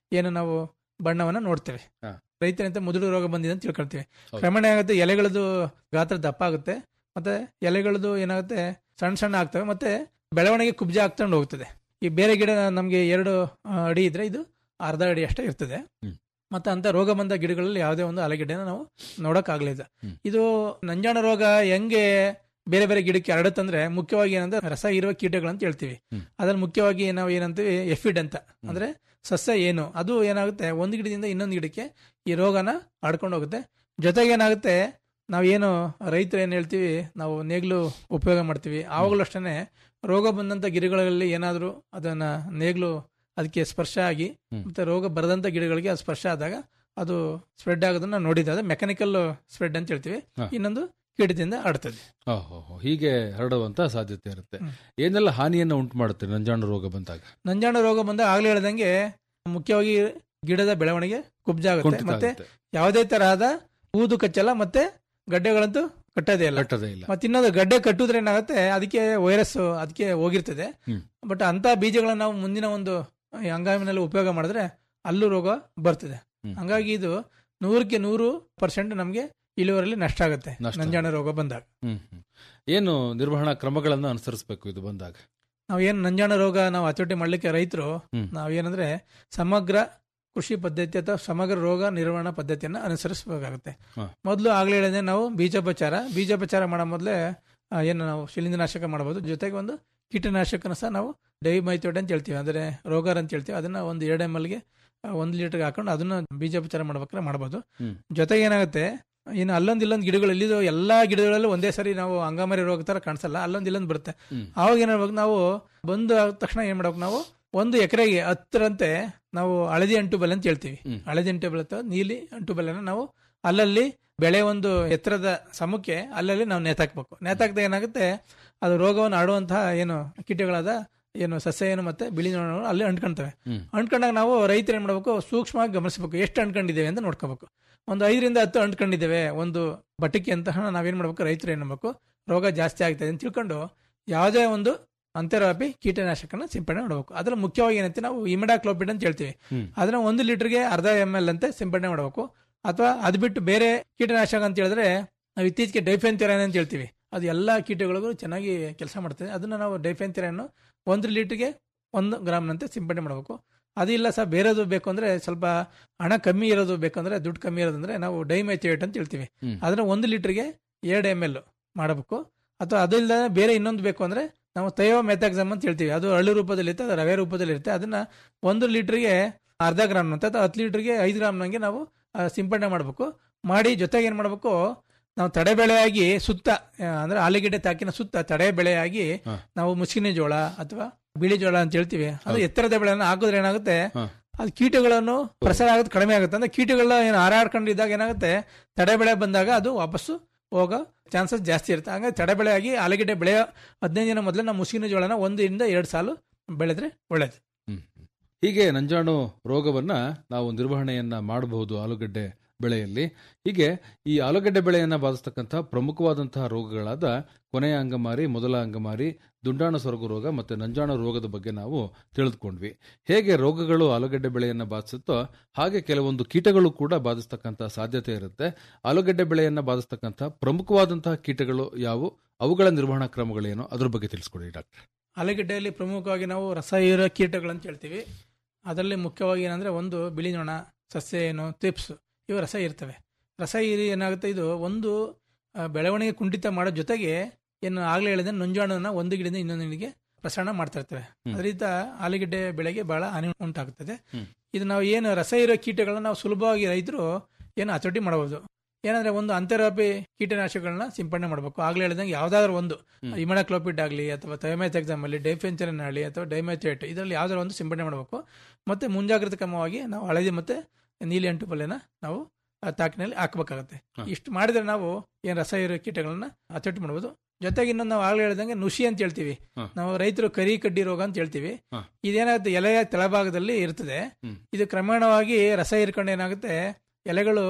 ಏನು ನಾವು ಬಣ್ಣವನ್ನ ನೋಡ್ತೇವೆ ಹಾ. ರೈತನಂತೆ ಮುದುಡು ರೋಗ ಬಂದಿದೆ ಅಂತ ತಿಳ್ಕೊಳ್ತೀವಿ ಹೌದು. ಕ್ರಮೇಣ ಏನಾಗುತ್ತೆ ಎಲೆಗಳದ್ದು ಗಾತ್ರ ದಪ್ಪ ಆಗುತ್ತೆ ಮತ್ತೆ ಎಲೆಗಳದ್ದು ಏನಾಗುತ್ತೆ ಸಣ್ಣ ಸಣ್ಣ ಆಗ್ತವೆ ಮತ್ತೆ ಬೆಳವಣಿಗೆ ಕುಬ್ಜ ಆಗ್ತಕೊಂಡು ಹೋಗ್ತದೆ ಈ ಬೇರೆ ಗಿಡ ನಮಗೆ ಎರಡು ಆ, ಅಡಿ ಇದ್ರೆ ಇದು ಅರ್ಧ ಅಡಿ ಅಷ್ಟೇ ಇರ್ತದೆ ಹ್ಮ್. ಮತ್ತೆ ಅಂತ ರೋಗ ಬಂದ ಗಿಡಗಳಲ್ಲಿ ಯಾವುದೇ ಒಂದು ಅಲೆಗಿಡನ ನಾವು ನೋಡಕ್ ಆಗ್ಲಿಲ್ಲ ಹ್ಮ್. ಇದು ನಂಜಾಣ ರೋಗ ಹೆಂಗೆ ಬೇರೆ ಬೇರೆ ಗಿಡಕ್ಕೆ ಹರಡುತ್ತಂದ್ರೆ ಮುಖ್ಯವಾಗಿ ಏನಂದ್ರೆ ರಸ ಇರುವ ಕೀಟಗಳಂತ ಹೇಳ್ತೀವಿ ಹ್ಮ್. ಅದ್ರಲ್ಲಿ ಮುಖ್ಯವಾಗಿ ನಾವು ಏನಂತೀವಿ ಎಫಿಡ್ ಅಂತ ಅಂದ್ರೆ ಸಸ್ಯ ಏನು ಅದು ಏನಾಗುತ್ತೆ ಒಂದು ಗಿಡದಿಂದ ಇನ್ನೊಂದು ಗಿಡಕ್ಕೆ ಈ ರೋಗನ ಆಡ್ಕೊಂಡು ಹೋಗುತ್ತೆ ಜೊತೆಗೆ ಏನಾಗುತ್ತೆ ನಾವೇನು ರೈತರು ಏನ್ ಹೇಳ್ತೀವಿ ನಾವು ನೇಗ್ಲು ಉಪಯೋಗ ಮಾಡ್ತೀವಿ ಆವಾಗಲೂ ಅಷ್ಟೇ ರೋಗ ಬಂದಂತ ಗಿಡಗಳಲ್ಲಿ ಏನಾದರೂ ಅದನ್ನ ನೇಗ್ಲು ಅದಕ್ಕೆ ಸ್ಪರ್ಶ ಆಗಿ ಹ್ಮ್. ಮತ್ತೆ ರೋಗ ಬರದಂತ ಗಿಡಗಳಿಗೆ ಅದು ಸ್ಪರ್ಶ ಆದಾಗ ಅದು ಸ್ಪ್ರೆಡ್ ಆಗೋದನ್ನ ನೋಡಿದ್ದೆ ಅದು ಮೆಕ್ಯಾನಿಕಲ್ ಸ್ಪ್ರೆಡ್ ಅಂತ ಹೇಳ್ತೀವಿ ಹಾ. ಇನ್ನೊಂದು ಕೀಟದಿಂದ ಆಡ್ತದೆ ಓಹೋ ಹೀಗೆ ಹರಡುವಂತ ಸಾಧ್ಯತೆ ಇರುತ್ತೆ ಹ್ಮ್. ಏನೆಲ್ಲ ಹಾನಿಯನ್ನ ಉಂಟು ಮಾಡುತ್ತೆ ನಂಜಾಣು ರೋಗ ಬಂದಾಗ ನಂಜಾಣ ರೋಗ ಬಂದಾಗ ಆಗ್ಲೇ ಹೇಳ್ದಂಗೆ ಮುಖ್ಯವಾಗಿ ಗಿಡದ ಬೆಳವಣಿಗೆ ಕುಬ್ಜಾಗುತ್ತೆ ಕುಂಠಿತ ಮತ್ತೆ ಆಗುತ್ತೆ. ಯಾವುದೇ ತರಹದ ಊದು ಕಚ್ಚಲ್ಲ ಮತ್ತೆ ಗಡ್ಡೆಗಳಂತೂ ಕಟ್ಟೋದೇ ಇಲ್ಲ ಕಟ್ಟದೇ ಇಲ್ಲ ಮತ್ತೆ ಇನ್ನೊಂದು ಗಡ್ಡೆ ಕಟ್ಟುದ್ರೆ ಏನಾಗುತ್ತೆ ಅದಕ್ಕೆ ವೈರಸ್ ಅದಕ್ಕೆ ಹೋಗಿರ್ತದೆ ಹ್ಮ್. ಬಟ್ ಅಂತ ಬೀಜಗಳನ್ನ ನಾವು ಮುಂದಿನ ಒಂದು ಈ ಹಂಗಾಮಿನಲ್ಲಿ ಉಪಯೋಗ ಮಾಡಿದ್ರೆ ಅಲ್ಲೂ ರೋಗ ಬರ್ತದೆ ಹ್ಮ್. ಹಂಗಾಗಿ ಇದು ನೂರಕ್ಕೆ ನೂರು ಪರ್ಸೆಂಟ್ ನಮಗೆ ಇಳುವರಲ್ಲಿ ನಷ್ಟ ಆಗುತ್ತೆ ನಷ್ಟ. ನಂಜಾಣ ರೋಗ ಬಂದಾಗ ಹ್ಮ್ ಹ್ಮ್. ಏನು ನಿರ್ವಹಣಾ ಕ್ರಮಗಳನ್ನ ಅನುಸರಿಸಬೇಕು ಇದು ಬಂದಾಗ ನಾವು ಏನು ನಂಜಾಣ ರೋಗ ನಾವು ಹತೋಟಿ ಮಾಡ್ಲಿಕ್ಕೆ ರೈತರು ಹ್ಮ್. ನಾವೇನಂದ್ರೆ ಸಮಗ್ರ ಕೃಷಿ ಪದ್ಧತಿ ಅಥವಾ ಸಮಗ್ರ ರೋಗ ನಿರ್ವಹಣಾ ಪದ್ಧತಿಯನ್ನ ಅನುಸರಿಸಬೇಕಾಗುತ್ತೆ ಹಾ. ಮೊದಲು ಆಗ್ಲೇ ಹೇಳಿದ್ರೆ ನಾವು ಬೀಜೋಪಚಾರ ಬೀಜೋಪಚಾರ ಮಾಡೋ ಮೊದಲೇ ಆ, ಏನು ನಾವು ಶಿಲೀಂಧ್ರನಾಶಕ ಮಾಡಬಹುದು ಜೊತೆಗೆ ಒಂದು ಕೀಟನಾಶಕನ ಸಹ ನಾವು ಡೈಮೈಥೋಡ್ ಅಂತ ಹೇಳ್ತೀವಿ ಅಂದ್ರೆ ರೋಗರ್ ಅಂತ ಹೇಳ್ತೀವಿ ಅದನ್ನ ಒಂದು ಎರಡು ಎಮ್ ಎಲ್ಗೆ ಒಂದು ಲೀಟರ್ಗೆ ಹಾಕೊಂಡು ಅದನ್ನ ಬೀಜೋಪಚಾರ ಮಾಡ್ಬೇಕಾದ್ರೆ ಮಾಡಬಹುದು ಹ್ಮ್. ಜೊತೆಗೆ ಏನಾಗುತ್ತೆ ಇನ್ನು ಅಲ್ಲೊಂದು ಇಲ್ಲೊಂದು ಗಿಡಗಳು ಎಲ್ಲಿದು ಎಲ್ಲಾ ಗಿಡಗಳಲ್ಲೂ ಒಂದೇ ಸರಿ ನಾವು ಅಂಗಮಾರಿ ರೋಗ ತರ ಕಾಣಿಸಲ್ಲ ಅಲ್ಲೊಂದು ಇಲ್ಲೊಂದು ಬರುತ್ತೆ ಹ್ಮ್. ಆವಾಗ ಏನ್ ಮಾಡ್ಬೇಕು ನಾವು ಬಂದು ಆದ ತಕ್ಷಣ ಏನ್ ಮಾಡ್ಬೇಕು ನಾವು ಒಂದು ಎಕರೆಗೆ ಹತ್ತರಂತೆ ನಾವು ಹಳದಿ ಅಂಟು ಬೆಲೆ ಅಂತ ಹೇಳ್ತೀವಿ ಹ್ಮ್. ಹಳದಿ ಅಂಟು ಬೆಲೆ ಅಥವಾ ನೀಲಿ ಅಂಟು ಬೆಲೆನ ನಾವು ಅಲ್ಲಲ್ಲಿ ಬೆಳೆ ಒಂದು ಎತ್ತರದ ಸಮಕ್ಕೆ ಅಲ್ಲಲ್ಲಿ ನಾವು ನೇತಾಕ್ಬೇಕು ನೇತಾಕ್ದಾಗ ಏನಾಗುತ್ತೆ ಅದು ರೋಗವನ್ನು ಆಡುವಂತಹ ಏನು ಕೀಟಗಳಾದ ಏನು ಸಸ್ಯ ಏನು ಮತ್ತೆ ಬಿಳಿ ನೊಣಗಳು ಅಲ್ಲಿ ಅಂಟ್ಕೊಂತವೆ ಹ್ಮ್. ಅಂಟ್ಕೊಂಡಾಗ ನಾವು ರೈತರು ಏನ್ ಮಾಡ್ಬೇಕು ಸೂಕ್ಷ್ಮವಾಗಿ ಗಮನಿಸಬೇಕು ಎಷ್ಟು ಅಂಟ್ಕೊಂಡಿದ್ದೇವೆ ಅಂತ ನೋಡ್ಕೋಬೇಕು ಒಂದು ಐದರಿಂದ ಹತ್ತು ಅಂಟ್ಕೊಂಡಿದ್ದೇವೆ ಒಂದು ಬಟಕಿ ಅಂತ ನಾವೇನ್ ಮಾಡ್ಬೇಕು ರೈತರು ಏನ್ ಮಾಡ್ಬೇಕು ರೋಗ ಜಾಸ್ತಿ ಆಗ್ತದೆ ಅಂತ ತಿಳ್ಕೊಂಡು ಯಾವುದೇ ಒಂದು ಅಂತರ್ವ್ಯಾಪಿ ಕೀಟನಾಶಕನ ಸಿಂಪಡಣೆ ಮಾಡಬೇಕು ಅದ್ರ ಮುಖ್ಯವಾಗಿ ಏನಂತೆ ನಾವು ಇಮಿಡಾಕ್ಲೋಪಿಡ್ ಅಂತ ಹೇಳ್ತೀವಿ ಹ್ಮ್. ಅದನ್ನ ಒಂದು ಲೀಟರ್ಗೆ ಅರ್ಧ ಎಮ್ ಎಲ್ ಅಂತೆ ಸಿಂಪಡಣೆ ಮಾಡಬೇಕು ಅಥವಾ ಅದು ಬಿಟ್ಟು ಬೇರೆ ಕೀಟನಾಶಕ ಅಂತ ಹೇಳಿದ್ರೆ ನಾವು ಇತ್ತೀಚೆಗೆ ಡೈಫೆನ್ಥೆರಾನ್ ಅಂತ ಹೇಳ್ತೀವಿ ಅದು ಎಲ್ಲಾ ಕೀಟಗಳಿಗೂ ಚೆನ್ನಾಗಿ ಕೆಲಸ ಮಾಡ್ತದೆ ಅದನ್ನ ನಾವು ಡೈಫೆನ್ಥೆರಾನ್ ಒಂದು ಲೀಟರ್ಗೆ ಒಂದು ಗ್ರಾಮ್ನಂತೆ ಸಿಂಪಡಣೆ ಮಾಡಬೇಕು ಅದಿಲ್ಲ ಸಹ ಬೇರೆದು ಬೇಕು ಅಂದ್ರೆ ಸ್ವಲ್ಪ ಹಣ ಕಮ್ಮಿ ಇರೋದು ಬೇಕಂದ್ರೆ ದುಡ್ಡು ಕಮ್ಮಿ ಇರೋದಂದ್ರೆ ನಾವು ಡೈಮೆಥಿಯೇಟ್ ಅಂತ ಹೇಳ್ತೀವಿ ಹ್ಮ್. ಅದನ್ನ ಒಂದು ಲೀಟರ್ಗೆ ಎರಡು ಎಮ್ ಎಲ್ ಮಾಡಬೇಕು ಅಥವಾ ಅದಿಲ್ಲದೆ ಬೇರೆ ಇನ್ನೊಂದು ಬೇಕು ಅಂದ್ರೆ ನಾವು ತಯೋ ಮೆಥಾಕ್ಸಮ್ ಅಂತ ಹೇಳ್ತೀವಿ ಅದು ಹಳ್ಳು ರೂಪದಲ್ಲಿ ಇರುತ್ತೆ ಅದು ರವೆ ರೂಪದಲ್ಲಿ ಇರುತ್ತೆ ಅದನ್ನ ಒಂದು ಲೀಟರ್ಗೆ ಅರ್ಧ ಗ್ರಾಮ್ ಅಂತ ಅಥವಾ ಹತ್ತು ಲೀಟರ್ಗೆ ಐದು ಗ್ರಾಮ್ ನಂಗೆ ನಾವು ಆ, ಸಿಂಪಡಣೆ ಮಾಡಬೇಕು ಮಾಡಿ ಜೊತೆಗೆ ಏನ್ ಮಾಡಬೇಕು ನಾವು ತಡೆ ಬೆಳೆಯಾಗಿ ಸುತ್ತ ಆ, ಅಂದ್ರೆ ಆಲೂಗೆಡ್ಡೆ ತಾಕಿನ ಸುತ್ತ ತಡೆ ಬೆಳೆಯಾಗಿ ಹಾ. ನಾವು ಮುಸ್ಕಿನ ಜೋಳ ಅಥವಾ ಬಿಳಿ ಜೋಳ ಅಂತ ಹೇಳ್ತೀವಿ ಅದು ಹೌದು. ಎತ್ತರದ ಬೆಳೆಯನ್ನು ಹಾಕಿದ್ರೆ ಏನಾಗುತ್ತೆ ಹಾ. ಅದು ಕೀಟಗಳನ್ನು ಪ್ರಸಾರ ಆಗೋದು ಕಡಿಮೆ ಆಗುತ್ತೆ ಅಂದ್ರೆ ಕೀಟಗಳನ್ನ ಏನು ಹಾರಾಡ್ಕೊಂಡಿದ್ದಾಗ ಏನಾಗುತ್ತೆ ತಡೆ ಬೆಳೆ ಬಂದಾಗ ಅದು ವಾಪಸ್ಸು ಹೋಗೋ ಚಾನ್ಸಸ್ ಜಾಸ್ತಿ ಇರುತ್ತೆ ಹಂಗಾಗಿ ತಡೆ ಬೆಳೆಯಾಗಿ ಆಲೂಗೆಡ್ಡೆ ಬೆಳೆಯೋ ಹದಿನೈದು ದಿನ ಮೊದಲೇ ನಾವು ಮುಸ್ಕಿನ ಜೋಳನ ಒಂದರಿಂದ ಎರಡು ಸಾಲು ಬೆಳೆದ್ರೆ ಒಳ್ಳೇದು ಹ್ಮ್. ಹೀಗೆ ನಂಜಾಣು ರೋಗವನ್ನ ನಾವು ನಿರ್ವಹಣೆಯನ್ನ ಮಾಡಬಹುದು ಆಲೂಗಡ್ಡೆ ಬೆಳೆಯಲ್ಲಿ ಹೀಗೆ ಈ ಆಲೂಗಡ್ಡೆ ಬೆಳೆಯನ್ನ ಬಾಧಿಸ್ತಕ್ಕಂತಹ ಪ್ರಮುಖವಾದಂತಹ ರೋಗಗಳಾದ ಕೊನೆಯ ಅಂಗಮಾರಿ ಮೊದಲ ಅಂಗಮಾರಿ ದುಂಡಾಣು ಸೊರಗು ರೋಗ ಮತ್ತೆ ನಂಜಾಣು ರೋಗದ ಬಗ್ಗೆ ನಾವು ತಿಳಿದುಕೊಂಡ್ವಿ ಹೇಗೆ ರೋಗಗಳು ಆಲೂಗಡ್ಡೆ ಬೆಳೆಯನ್ನ ಬಾಧಿಸುತ್ತೋ ಹಾಗೆ ಕೆಲವೊಂದು ಕೀಟಗಳು ಕೂಡ ಬಾಧಿಸ್ತಕ್ಕಂತಹ ಸಾಧ್ಯತೆ ಇರುತ್ತೆ ಆಲೂಗಡ್ಡೆ ಬೆಳೆಯನ್ನ ಬಾಧಿಸ್ತಕ್ಕಂತಹ ಪ್ರಮುಖವಾದಂತಹ ಕೀಟಗಳು ಯಾವುವು ಅವುಗಳ ನಿರ್ವಹಣಾ ಕ್ರಮಗಳೇನು ಅದ್ರ ಬಗ್ಗೆ ತಿಳಿಸ್ಕೊಡಿ ಡಾಕ್ಟರ್ ಆಲೂಗೆಡ್ಡೆಯಲ್ಲಿ ಪ್ರಮುಖವಾಗಿ ನಾವು ರಸ ಹೀರೋ ಕೀಟಗಳಂತ ಹೇಳ್ತೀವಿ ಅದರಲ್ಲಿ ಮುಖ್ಯವಾಗಿ ಏನಂದ್ರೆ ಒಂದು ಬಿಳಿ ನೊಣ ಸಸ್ಯ ಏನು ಟಿಪ್ಸ್ ಇವು ರಸ ಇರ್ತವೆ ರಸ ಹೀರಿ ಏನಾಗುತ್ತೆ ಇದು ಒಂದು ಆ, ಬೆಳವಣಿಗೆ ಕುಂಠಿತ ಮಾಡೋ ಜೊತೆಗೆ ಏನು ಆಗ್ಲೇ ಹೇಳಿದ್ರೆ ನೊಂಜಾಣನ ಒಂದು ಗಿಡದಿಂದ ಇನ್ನೊಂದು ಗಿಡಕ್ಕೆ ಪ್ರಸರಣ ಮಾಡ್ತಾ ಇರ್ತವೆ ಹ್ಮ್. ಅದರಿಂದ ಆಲೂಗೆಡ್ಡೆ ಬೆಳೆಗೆ ಬಹಳ ಹಾನಿ ಉಂಟಾಗುತ್ತದೆ ಹ್ಮ್. ಇದು ನಾವು ಏನು ರಸ ಇರೋ ಕೀಟಗಳನ್ನ ನಾವು ಸುಲಭವಾಗಿ ರೈತರು ಏನು ಹತೋಟಿ ಮಾಡಬಹುದು ಏನಂದ್ರೆ ಒಂದು ಅಂತರ್ವ್ಯಾಪಿ ಕೀಟನಾಶಕಗಳನ್ನ ಸಿಂಪಡಣೆ ಮಾಡಬೇಕು ಆಗ್ಲೇ ಹೇಳಿದಂಗೆ ಯಾವ್ದಾದ್ರು ಒಂದು ಹ್ಮ್. ಇಮಡಾಕ್ಲೋಪಿಡ್ ಆಗಲಿ ಅಥವಾ ಥೈಮೈತ್ ಎಕ್ಸಾಮ್ ಅಲ್ಲಿ ಡೈಫೆನ್ಚರನ್ ಆಗಲಿ ಅಥವಾ ಡೈಮೈಥೇಟ್ ಇದರಲ್ಲಿ ಯಾವ್ದಾದ್ರು ಒಂದು ಸಿಂಪಡಣೆ ಮಾಡಬೇಕು ಮತ್ತೆ ಮುಂಜಾಗ್ರತಾ ಕ್ರಮವಾಗಿ ನಾವು ಹಳದಿ ಮತ್ತೆ ನೀಲಿ ಅಂಟು ಪಲ್ಯನ ನಾವು ಆ ತಾಕಿನಲ್ಲಿ ಹಾಕಬೇಕಾಗತ್ತೆ ಹ. ಇಷ್ಟು ಮಾಡಿದ್ರೆ ನಾವು ಏನ್ ರಸ ಇರೋ ಕೀಟಗಳನ್ನ ಹತೋಟಿ ಮಾಡಬಹುದು ಜೊತೆಗೆ ಇನ್ನೊಂದು ನಾವು ಆಗ್ಲೇ ಹೇಳಿದಂಗೆ ನುಷಿ ಅಂತ ಹೇಳ್ತೀವಿ ಹ. ನಾವು ರೈತರು ಕರಿ ಕಡ್ಡಿ ರೋಗ ಅಂತ ಹೇಳ್ತೀವಿ ಹ. ಇದೇನಾಗುತ್ತೆ ಎಲೆಯ ತೆಳಭಾಗದಲ್ಲಿ ಇರ್ತದೆ ಹ್ಮ್. ಇದು ಕ್ರಮೇಣವಾಗಿ ರಸ ಹೀರ್ಕೊಂಡು ಏನಾಗುತ್ತೆ ಎಲೆಗಳು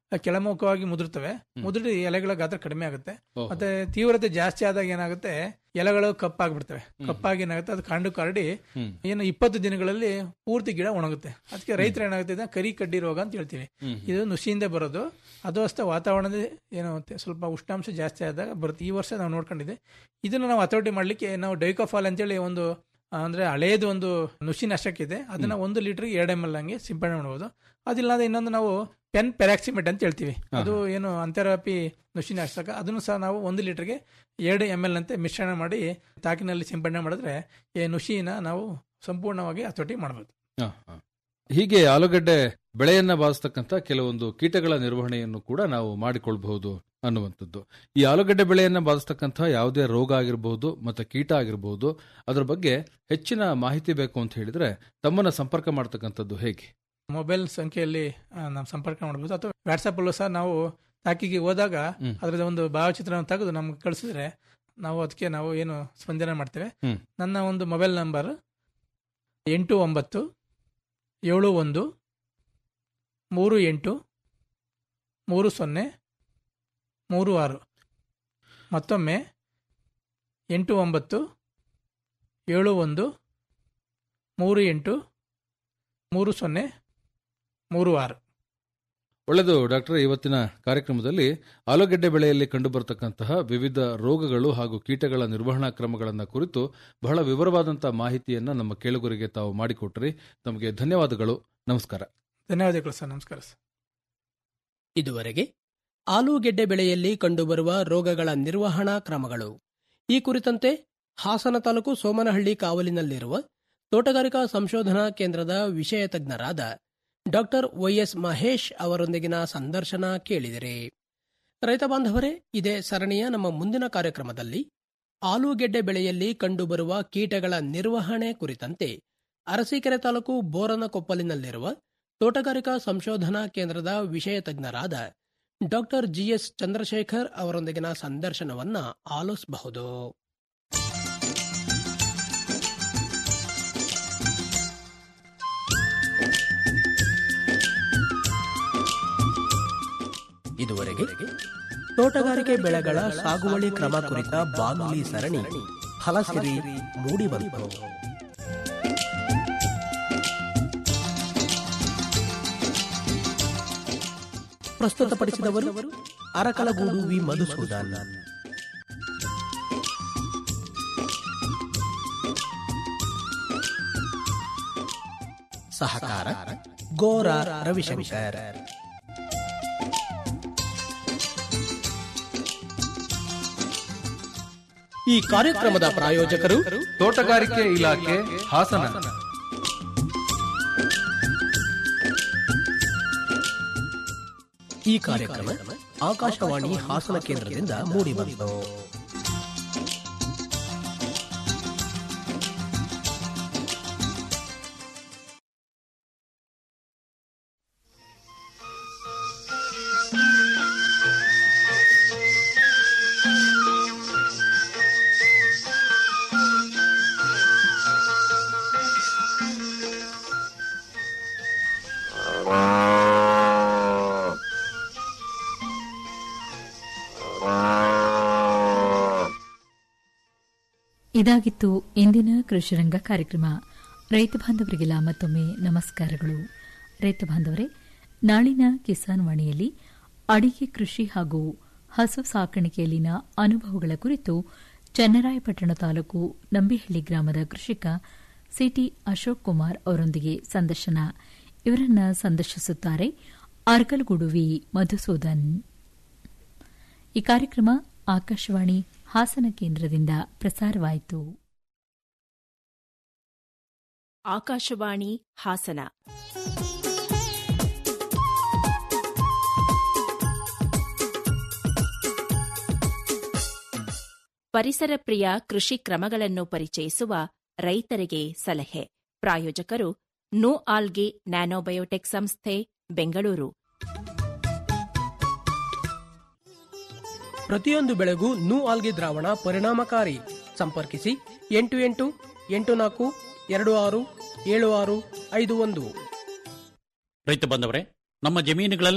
ಕೆಳಮುಖವಾಗಿ ಮುದುರ್ತವೆ ಮುದುರಿ ಎಲೆಗಳ ಗಾತ್ರ ಕಡಿಮೆ ಆಗುತ್ತೆ ಓಹೋ. ಮತ್ತೆ ತೀವ್ರತೆ ಜಾಸ್ತಿ ಆದಾಗ ಏನಾಗುತ್ತೆ ಎಲೆಗಳು ಕಪ್ಪಾಗ್ಬಿಡ್ತವೆ ಕಪ್ಪಾಗಿ ಏನಾಗುತ್ತೆ ಅದು ಕಾಂಡು ಕಾರಡಿ ಹ್ಮ್. ಏನು ಇಪ್ಪತ್ತು ದಿನಗಳಲ್ಲಿ ಪೂರ್ತಿ ಗಿಡ ಒಣಗುತ್ತೆ ಅದಕ್ಕೆ ರೈತರು ಏನಾಗುತ್ತೆ ಇದನ್ನ ಕರಿ ಕಡ್ಡಿ ರೋಗ ಅಂತ ಹೇಳ್ತೀವಿ ಹ್ಮ್. ಇದು ನುಸಿಯಿಂದ ಬರೋದು ಅದು ಅಷ್ಟೇ ವಾತಾವರಣದ ಏನು ಸ್ವಲ್ಪ ಉಷ್ಣಾಂಶ ಜಾಸ್ತಿ ಆದಾಗ ಬರುತ್ತೆ ಈ ವರ್ಷ ನಾವು ನೋಡ್ಕೊಂಡಿದ್ದೆ ಇದನ್ನ ನಾವು ಹತೋಟಿ ಮಾಡ್ಲಿಕ್ಕೆ ನಾವು ಡೈಕೋಫಾಲ್ ಅಂತೇಳಿ ಒಂದು ಆ, ಅಂದ್ರೆ ಹಳೇದು ಒಂದು ನುಸಿ ನಾಶಕ ಇದೆ ಅದನ್ನ ಒಂದು ಲೀಟರ್ಗೆ ಎರಡು ಎಮ್ ಎಲ್ ಹಂಗೆ ಸಿಂಪಡಣೆ ಮಾಡಬಹುದು ಅದಿಲ್ಲ ಅಂದ್ರೆ ಇನ್ನೊಂದು ನಾವು ಪೆನ್ ಪೆರಾಕ್ಸಿಮೆಟ್ ಅಂತ ಹೇಳ್ತೀವಿ ಅದು ಏನು ಅಂತೆರಾಪಿ ನುಸಿ ನಾಶಕ ಅದನ್ನು ಸಹ ನಾವು ಒಂದು ಲೀಟರ್ಗೆ ಎರಡು ಎಮ್ ಎಲ್ ಅಂತೆ ಮಿಶ್ರಣ ಮಾಡಿ ತಾಕಿನಲ್ಲಿ ಸಿಂಪಡಣೆ ಮಾಡಿದ್ರೆ ಈ ನುಸಿನ ನಾವು ಸಂಪೂರ್ಣವಾಗಿ ಹತೋಟಿ ಮಾಡಬಹುದು ಹ, ಹ. ಹೀಗೆ ಆಲೂಗಡ್ಡೆ ಬೆಳೆಯನ್ನ ಬಾಧಿಸ್ತಕ್ಕಂಥ ಕೆಲವೊಂದು ಕೀಟಗಳ ನಿರ್ವಹಣೆಯನ್ನು ಕೂಡ ನಾವು ಮಾಡಿಕೊಳ್ಬಹುದು ಅನ್ನುವಂಥದ್ದು ಈ ಆಲೂಗಡ್ಡೆ ಬೆಳೆಯನ್ನ ಬಾಧಿಸ್ತಕ್ಕಂಥ ಯಾವುದೇ ರೋಗ ಆಗಿರಬಹುದು ಮತ್ತೆ ಕೀಟ ಆಗಿರಬಹುದು ಅದರ ಬಗ್ಗೆ ಹೆಚ್ಚಿನ ಮಾಹಿತಿ ಬೇಕು ಅಂತ ಹೇಳಿದ್ರೆ ತಮ್ಮನ್ನ ಸಂಪರ್ಕ ಮಾಡ್ತಕ್ಕಂಥದ್ದು ಹೇಗೆ ಮೊಬೈಲ್ ಸಂಖ್ಯೆಯಲ್ಲಿ ಆ, ನಾವು ಸಂಪರ್ಕ ಮಾಡಬಹುದು ಅಥವಾ ವಾಟ್ಸಪ್ ಅಲ್ಲೂ ಸಹ ನಾವು ತಾಕಿಗೆ ಹೋದಾಗ ಹ್ಮ್. ಅದರದ ಒಂದು ಭಾವಚಿತ್ರವನ್ನು ತೆಗೆದು ನಮ್ಗೆ ಕಳಿಸಿದ್ರೆ ನಾವು ಅದಕ್ಕೆ ನಾವು ಏನು ಸ್ಪಂದನೆ ಮಾಡ್ತೇವೆ ಹ್ಮ್. ನನ್ನ ಒಂದು ಮೊಬೈಲ್ ನಂಬರ್ ಎಂಟು ಒಂಬತ್ತು ಏಳು ಒಂದು ಮೂರು ಎಂಟು ಮೂರು ಸೊನ್ನೆ ಮೂರು ಆರು ಮತ್ತೊಮ್ಮೆ ಎಂಟು ಒಂಬತ್ತು ಏಳು ಒಂದು ಮೂರು ಎಂಟು ಮೂರು ಸೊನ್ನೆ ಮೂರು ಆರು ಒಳ್ಳೆಯದು ಡಾಕ್ಟರ್ ಇವತ್ತಿನ ಕಾರ್ಯಕ್ರಮದಲ್ಲಿ ಆಲೂಗೆಡ್ಡೆ ಬೆಳೆಯಲ್ಲಿ ಕಂಡುಬರತಕ್ಕಂತಹ ವಿವಿಧ ರೋಗಗಳು ಹಾಗೂ ಕೀಟಗಳ ನಿರ್ವಹಣಾ ಕ್ರಮಗಳನ್ನು ಕುರಿತು ಬಹಳ ವಿವರವಾದಂತಹ ಮಾಹಿತಿಯನ್ನ ನಮ್ಮ ಕೇಳುಗರಿಗೆ ತಾವು ಮಾಡಿಕೊಟ್ರಿ ತಮಗೆ ಧನ್ಯವಾದಗಳು ನಮಸ್ಕಾರ ಧನ್ಯವಾದಗಳು ಸರ್ ನಮಸ್ಕಾರ ಸರ್ ಇದುವರೆಗೆ ಆಲೂಗೆಡ್ಡೆ ಬೆಳೆಯಲ್ಲಿ ಕಂಡುಬರುವ ರೋಗಗಳ ನಿರ್ವಹಣಾ ಕ್ರಮಗಳು ಈ ಕುರಿತಂತೆ ಹಾಸನ ತಾಲೂಕು ಸೋಮನಹಳ್ಳಿ ಕಾವಲಿನಲ್ಲಿರುವ ತೋಟಗಾರಿಕಾ ಸಂಶೋಧನಾ ಕೇಂದ್ರದ ವಿಷಯ ತಜ್ಞರಾದ ಡಾಕ್ಟರ್ ವೈಎಸ್ ಮಹೇಶ್ ಅವರೊಂದಿಗಿನ ಸಂದರ್ಶನ ಕೇಳಿದಿರಿ ರೈತ ಬಾಂಧವರೇ ಇದೇ ಸರಣಿಯ ನಮ್ಮ ಮುಂದಿನ ಕಾರ್ಯಕ್ರಮದಲ್ಲಿ ಆಲೂಗೆಡ್ಡೆ ಬೆಳೆಯಲ್ಲಿ ಕಂಡುಬರುವ ಕೀಟಗಳ ನಿರ್ವಹಣೆ ಕುರಿತಂತೆ ಅರಸೀಕೆರೆ ತಾಲೂಕು ಬೋರನಕೊಪ್ಪಲಿನಲ್ಲಿರುವ ತೋಟಗಾರಿಕಾ ಸಂಶೋಧನಾ ಕೇಂದ್ರದ ವಿಷಯ ತಜ್ಞರಾದ ಡಾಕ್ಟರ್ ಜಿಎಸ್ ಚಂದ್ರಶೇಖರ್ ಅವರೊಂದಿಗಿನ ಸಂದರ್ಶನವನ್ನ ಆಲಿಸಬಹುದು ಇದುವರೆಗೆ ತೋಟಗಾರಿಕೆ ಬೆಳೆಗಳ ಸಾಗುವಳಿ ಕ್ರಮ ಕುರಿತ ಬಾನುಲಿ ಸರಣಿ ಫಲಸಿರಿ ಮೂಡಿಬಂತು ಪ್ರಸ್ತುತಪಡಿಸಿದವರು ಅರಕಲಗೂಡು ವಿ ಮಧುಸೂದನ್ ಸಹಕಾರ ಗೋರ ರವಿಶಂಕರ್ ಈ ಕಾರ್ಯಕ್ರಮದ ಪ್ರಾಯೋಜಕರು ತೋಟಗಾರಿಕೆ ಇಲಾಖೆ ಹಾಸನ ಈ ಕಾರ್ಯಕ್ರಮ ಆಕಾಶವಾಣಿ ಹಾಸನ ಕೇಂದ್ರದಿಂದ ಮೂಡಿಬಂತು ಇದಾಗಿತ್ತು ಇಂದಿನ ಕೃಷಿರಂಗ ಕಾರ್ಯಕ್ರಮ ರೈತ ಬಾಂಧವರಿಗೆಲ್ಲ ಮತ್ತೊಮ್ಮೆ ನಮಸ್ಕಾರಗಳು ರೈತ ಬಾಂಧವರೇ ನಾಳಿನ ಕಿಸಾನ್ ವಾಣಿಯಲ್ಲಿ ಅಡಿಕೆ ಕೃಷಿ ಹಾಗೂ ಹಸು ಸಾಕಾಣಿಕೆಯಲ್ಲಿನ ಅನುಭವಗಳ ಕುರಿತು ಚನ್ನರಾಯಪಟ್ಟಣ ತಾಲೂಕು ನಂಬಿಹಳ್ಳಿ ಗ್ರಾಮದ ಕೃಷಿಕ ಸಿಟಿ ಅಶೋಕ್ ಕುಮಾರ್ ಅವರೊಂದಿಗೆ ಸಂದರ್ಶನ ಇವರನ್ನ ಸಂದರ್ಶಿಸುತ್ತಾರೆ ಅರ್ಕಲ್ಗೂಡು ವಿ ಮಧುಸೂದನ್ ಈ ಕಾರ್ಯಕ್ರಮ ಆಕಾಶವಾಣಿ ಹಾಸನ ಕೇಂದ್ರದಿಂದ ಪ್ರಸಾರವಾಯಿತು ಆಕಾಶವಾಣಿ ಹಾಸನ ಪರಿಸರ ಪ್ರಿಯ ಕೃಷಿ ಕ್ರಮಗಳನ್ನು ಪರಿಚಯಿಸುವ ರೈತರಿಗೆ ಸಲಹೆ ಪ್ರಾಯೋಜಕರು ನೋ ಆಲ್ಗೆ ನ್ಯಾನೋಬಯೋಟೆಕ್ ಸಂಸ್ಥೆ ಬೆಂಗಳೂರು ಪ್ರತಿಯೊಂದು ಬೆಳೆಗೂ ನೂ ಆಲ್ಗೆ ದ್ರಾವಣ ಪರಿಣಾಮಕಾರಿ ಸಂಪರ್ಕಿಸಿ ಎಂಟು ಎಂಟು ಎಂಟು ನಾಲ್ಕು ಎರಡು ಆರು ಏಳು ಆರು ಐದು ಒಂದು ರೈತ ಬಂದವರೇ ನಮ್ಮ ಜಮೀನುಗಳಲ್ಲಿ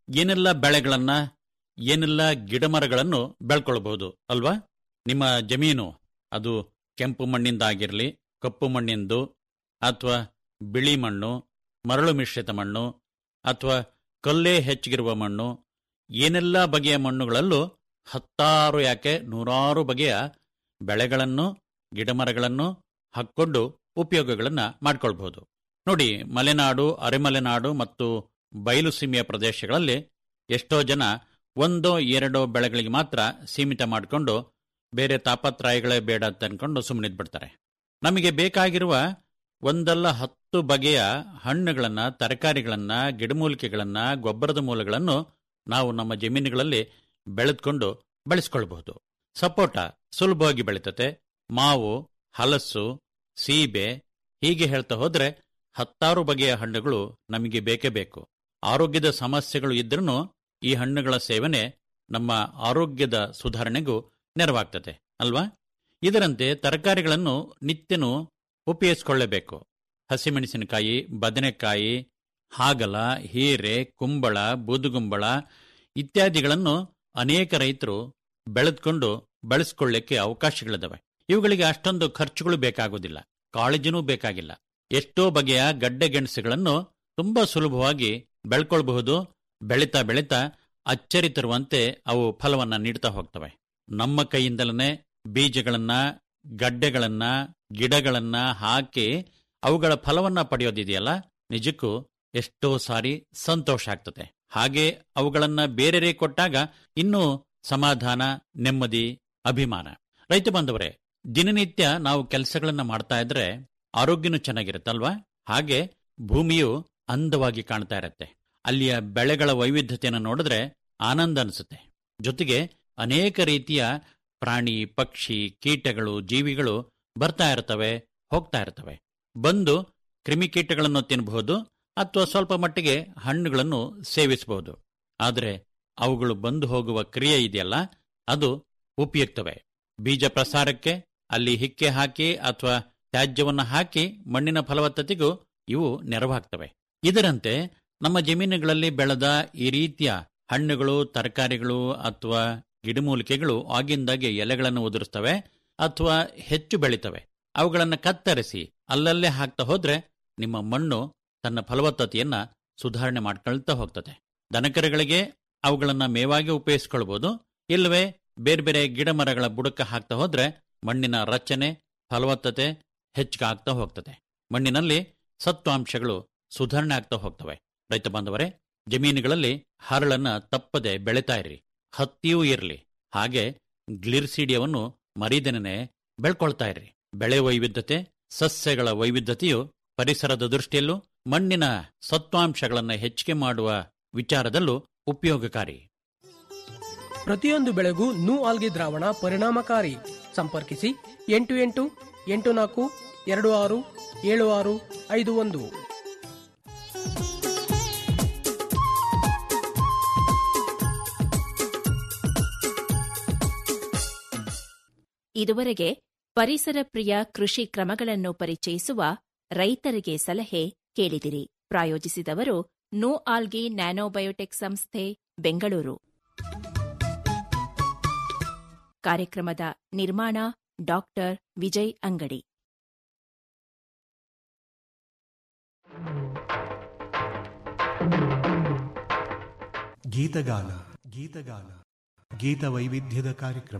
ಏನೆಲ್ಲ ಬೆಳೆಗಳನ್ನ ಏನೆಲ್ಲ ಗಿಡಮರಗಳನ್ನು ಬೆಳ್ಕೊಳ್ಬಹುದು ಅಲ್ವಾ ನಿಮ್ಮ ಜಮೀನು ಅದು ಕೆಂಪು ಮಣ್ಣಿಂದ ಆಗಿರಲಿ ಕಪ್ಪು ಮಣ್ಣಿಂದು ಅಥವಾ ಬಿಳಿ ಮಣ್ಣು ಮರಳು ಮಿಶ್ರಿತ ಮಣ್ಣು ಅಥವಾ ಕಲ್ಲೇ ಹೆಚ್ಚಿಗಿರುವ ಮಣ್ಣು ಏನೆಲ್ಲ ಬಗೆಯ ಮಣ್ಣುಗಳಲ್ಲೂ ಹತ್ತಾರು ಯಾಕೆ ನೂರಾರು ಬಗೆಯ ಬೆಳೆಗಳನ್ನು ಗಿಡಮರಗಳನ್ನು ಹಾಕ್ಕೊಂಡು ಉಪಯೋಗಗಳನ್ನು ಮಾಡ್ಕೊಳ್ಬಹುದು ನೋಡಿ ಮಲೆನಾಡು ಅರೆಮಲೆನಾಡು ಮತ್ತು ಬಯಲು ಸೀಮೆಯ ಪ್ರದೇಶಗಳಲ್ಲಿ ಎಷ್ಟೋ ಜನ ಒಂದೋ ಎರಡೋ ಬೆಳೆಗಳಿಗೆ ಮಾತ್ರ ಸೀಮಿತ ಮಾಡಿಕೊಂಡು ಬೇರೆ ತಾಪತ್ರಾಯಗಳೇ ಬೇಡ ಅಂತ ಅನ್ಕೊಂಡು ಸುಮ್ಮನಿದ್ಬಿಡ್ತಾರೆ ನಮಗೆ ಬೇಕಾಗಿರುವ ಒಂದಲ್ಲ ಹತ್ತು ಬಗೆಯ ಹಣ್ಣುಗಳನ್ನ ತರಕಾರಿಗಳನ್ನ ಗಿಡಮೂಲಿಕೆಗಳನ್ನ ಗೊಬ್ಬರದ ಮೂಲಗಳನ್ನು ನಾವು ನಮ್ಮ ಜಮೀನುಗಳಲ್ಲಿ ಬೆಳೆದುಕೊಂಡು ಬೆಳೆಸ್ಕೊಳ್ಬಹುದು ಸಪೋಟ ಸುಲಭವಾಗಿ ಬೆಳೀತತೆ ಮಾವು ಹಲಸು ಸೀಬೆ ಹೀಗೆ ಹೇಳ್ತಾ ಹೋದ್ರೆ ಹತ್ತಾರು ಬಗೆಯ ಹಣ್ಣುಗಳು ನಮಗೆ ಬೇಕೇ ಬೇಕು ಆರೋಗ್ಯದ ಸಮಸ್ಯೆಗಳು ಇದ್ರೂ ಈ ಹಣ್ಣುಗಳ ಸೇವನೆ ನಮ್ಮ ಆರೋಗ್ಯದ ಸುಧಾರಣೆಗೂ ನೆರವಾಗ್ತದೆ ಅಲ್ವಾ ಇದರಂತೆ ತರಕಾರಿಗಳನ್ನು ನಿತ್ಯನೂ ಉಪಯೋಗಿಸಿಕೊಳ್ಳಬೇಕು ಹಸಿಮೆಣಸಿನಕಾಯಿ ಬದನೆಕಾಯಿ ಹಾಗಲ ಹೀರೆ ಕುಂಬಳ ಬೂದುಗುಂಬಳ ಇತ್ಯಾದಿಗಳನ್ನು ಅನೇಕ ರೈತರು ಬೆಳೆದುಕೊಂಡು ಬೆಳೆಸ್ಕೊಳ್ಳಿಕ್ಕೆ ಅವಕಾಶಗಳಿದಾವೆ ಇವುಗಳಿಗೆ ಅಷ್ಟೊಂದು ಖರ್ಚುಗಳು ಬೇಕಾಗುವುದಿಲ್ಲ ಕಾಳಜಿನೂ ಬೇಕಾಗಿಲ್ಲ ಎಷ್ಟೋ ಬಗೆಯ ಗಡ್ಡೆ ಗೆಣಸುಗಳನ್ನು ತುಂಬಾ ಸುಲಭವಾಗಿ ಬೆಳ್ಕೊಳ್ಬಹುದು ಬೆಳೀತಾ ಬೆಳೀತಾ ಅಚ್ಚರಿ ತರುವಂತೆ ಅವು ಫಲವನ್ನ ನೀಡ್ತಾ ಹೋಗ್ತವೆ ನಮ್ಮ ಕೈಯಿಂದಲೇ ಬೀಜಗಳನ್ನ ಗಡ್ಡೆಗಳನ್ನ ಗಿಡಗಳನ್ನ ಹಾಕಿ ಅವುಗಳ ಫಲವನ್ನ ಪಡೆಯೋದಿದೆಯಲ್ಲ ನಿಜಕ್ಕೂ ಎಷ್ಟೋ ಸಾರಿ ಸಂತೋಷ ಆಗ್ತದೆ ಹಾಗೆ ಅವುಗಳನ್ನ ಬೇರೆರೇ ಕೊಟ್ಟಾಗ ಇನ್ನೂ ಸಮಾಧಾನ ನೆಮ್ಮದಿ ಅಭಿಮಾನ ರೈತ ಬಂದವರೇ ದಿನನಿತ್ಯ ನಾವು ಕೆಲಸಗಳನ್ನ ಮಾಡ್ತಾ ಇದ್ರೆ ಆರೋಗ್ಯನೂ ಚೆನ್ನಾಗಿರುತ್ತಲ್ವಾ ಹಾಗೆ ಭೂಮಿಯು ಅಂದವಾಗಿ ಕಾಣ್ತಾ ಇರತ್ತೆ ಅಲ್ಲಿಯ ಬೆಳೆಗಳ ವೈವಿಧ್ಯತೆಯನ್ನು ನೋಡಿದ್ರೆ ಆನಂದ ಅನಿಸುತ್ತೆ ಜೊತೆಗೆ ಅನೇಕ ರೀತಿಯ ಪ್ರಾಣಿ ಪಕ್ಷಿ ಕೀಟಗಳು ಜೀವಿಗಳು ಬರ್ತಾ ಇರ್ತವೆ ಹೋಗ್ತಾ ಇರ್ತವೆ ಬಂದು ಕ್ರಿಮಿಕೀಟಗಳನ್ನು ತಿನ್ನಬಹುದು ಅಥವಾ ಸ್ವಲ್ಪ ಮಟ್ಟಿಗೆ ಹಣ್ಣುಗಳನ್ನು ಸೇವಿಸಬಹುದು ಆದರೆ ಅವುಗಳು ಬಂದು ಹೋಗುವ ಕ್ರಿಯೆ ಇದೆಯಲ್ಲ ಅದು ಉಪಯುಕ್ತವೇ ಬೀಜ ಪ್ರಸಾರಕ್ಕೆ ಅಲ್ಲಿ ಹಿಕ್ಕೆ ಹಾಕಿ ಅಥವಾ ತ್ಯಾಜ್ಯವನ್ನು ಹಾಕಿ ಮಣ್ಣಿನ ಫಲವತ್ತತೆಗೂ ಇವು ನೆರವಾಗ್ತವೆ ಇದರಂತೆ ನಮ್ಮ ಜಮೀನುಗಳಲ್ಲಿ ಬೆಳೆದ ಈ ರೀತಿಯ ಹಣ್ಣುಗಳು ತರಕಾರಿಗಳು ಅಥವಾ ಗಿಡಮೂಲಿಕೆಗಳು ಆಗಿಂದಾಗೆ ಎಲೆಗಳನ್ನು ಉದುರಿಸ್ತವೆ ಅಥವಾ ಹೆಚ್ಚು ಬೆಳಿತವೆ ಅವುಗಳನ್ನು ಕತ್ತರಿಸಿ ಅಲ್ಲಲ್ಲೇ ಹಾಕ್ತಾ ಹೋದ್ರೆ ನಿಮ್ಮ ಮಣ್ಣು ತನ್ನ ಫಲವತ್ತತೆಯನ್ನ ಸುಧಾರಣೆ ಮಾಡ್ಕೊಳ್ತಾ ಹೋಗ್ತದೆ ದನಕರುಗಳಿಗೆ ಅವುಗಳನ್ನ ಮೇವಾಗಿ ಉಪಯೋಗಿಸ್ಕೊಳ್ಬಹುದು ಇಲ್ಲವೇ ಬೇರೆ ಬೇರೆ ಗಿಡ ಮರಗಳ ಬುಡಕ ಹಾಕ್ತಾ ಹೋದ್ರೆ ಮಣ್ಣಿನ ರಚನೆ ಫಲವತ್ತತೆ ಹೆಚ್ಚಾಗ್ತಾ ಹೋಗ್ತದೆ ಮಣ್ಣಿನಲ್ಲಿ ಸತ್ವಾಂಶಗಳು ಸುಧಾರಣೆ ಆಗ್ತಾ ಹೋಗ್ತವೆ ರೈತ ಬಾಂಧವರೇ ಜಮೀನುಗಳಲ್ಲಿ ಹರಳನ್ನ ತಪ್ಪದೆ ಬೆಳೆತಾ ಇರ್ರಿ ಹತ್ತಿಯೂ ಇರಲಿ ಹಾಗೆ ಗ್ಲಿರ್ಸಿಡಿಯವನ್ನು ಮರಿದನೇ ಬೆಳ್ಕೊಳ್ತಾ ಇರ್ರಿ ಬೆಳೆ ವೈವಿಧ್ಯತೆ ಸಸ್ಯಗಳ ವೈವಿಧ್ಯತೆಯು ಪರಿಸರದ ದೃಷ್ಟಿಯಲ್ಲೂ ಮಣ್ಣಿನ ಸತ್ವಾಂಶಗಳನ್ನು ಹೆಚ್ಚಿಗೆ ಮಾಡುವ ವಿಚಾರದಲ್ಲೂ ಉಪಯೋಗಕಾರಿ ಪ್ರತಿಯೊಂದು ಬೆಳೆಗೂ ನೂ ಆಲ್ಗಿ ದ್ರಾವಣ ಪರಿಣಾಮಕಾರಿ ಸಂಪರ್ಕಿಸಿ ಎಂಟು ಎಂಟು ಎಂಟು ನಾಲ್ಕು ಎರಡು ಆರು ಏಳು ಆರು ಐದು ಒಂದು ಇದುವರೆಗೆ ಪರಿಸರ ಪ್ರಿಯ ಕೃಷಿ ಕ್ರಮಗಳನ್ನು ಪರಿಚಯಿಸುವ ರೈತರಿಗೆ ಸಲಹೆ ಕೇಳಿದಿರಿ ಪ್ರಾಯೋಜಿಸಿದವರು ನೋ ಆಲ್ಗಿ ನ್ಯಾನೋಬಯೋಟೆಕ್ ಸಂಸ್ಥೆ ಬೆಂಗಳೂರು ಕಾರ್ಯಕ್ರಮದ ನಿರ್ಮಾಣ ಡಾಕ್ಟರ್ ವಿಜಯ್ ಅಂಗಡಿ ಗೀತಗಾನ ಗೀತಗಾನ ಗೀತ ವೈವಿಧ್ಯದ ಕಾರ್ಯಕ್ರಮ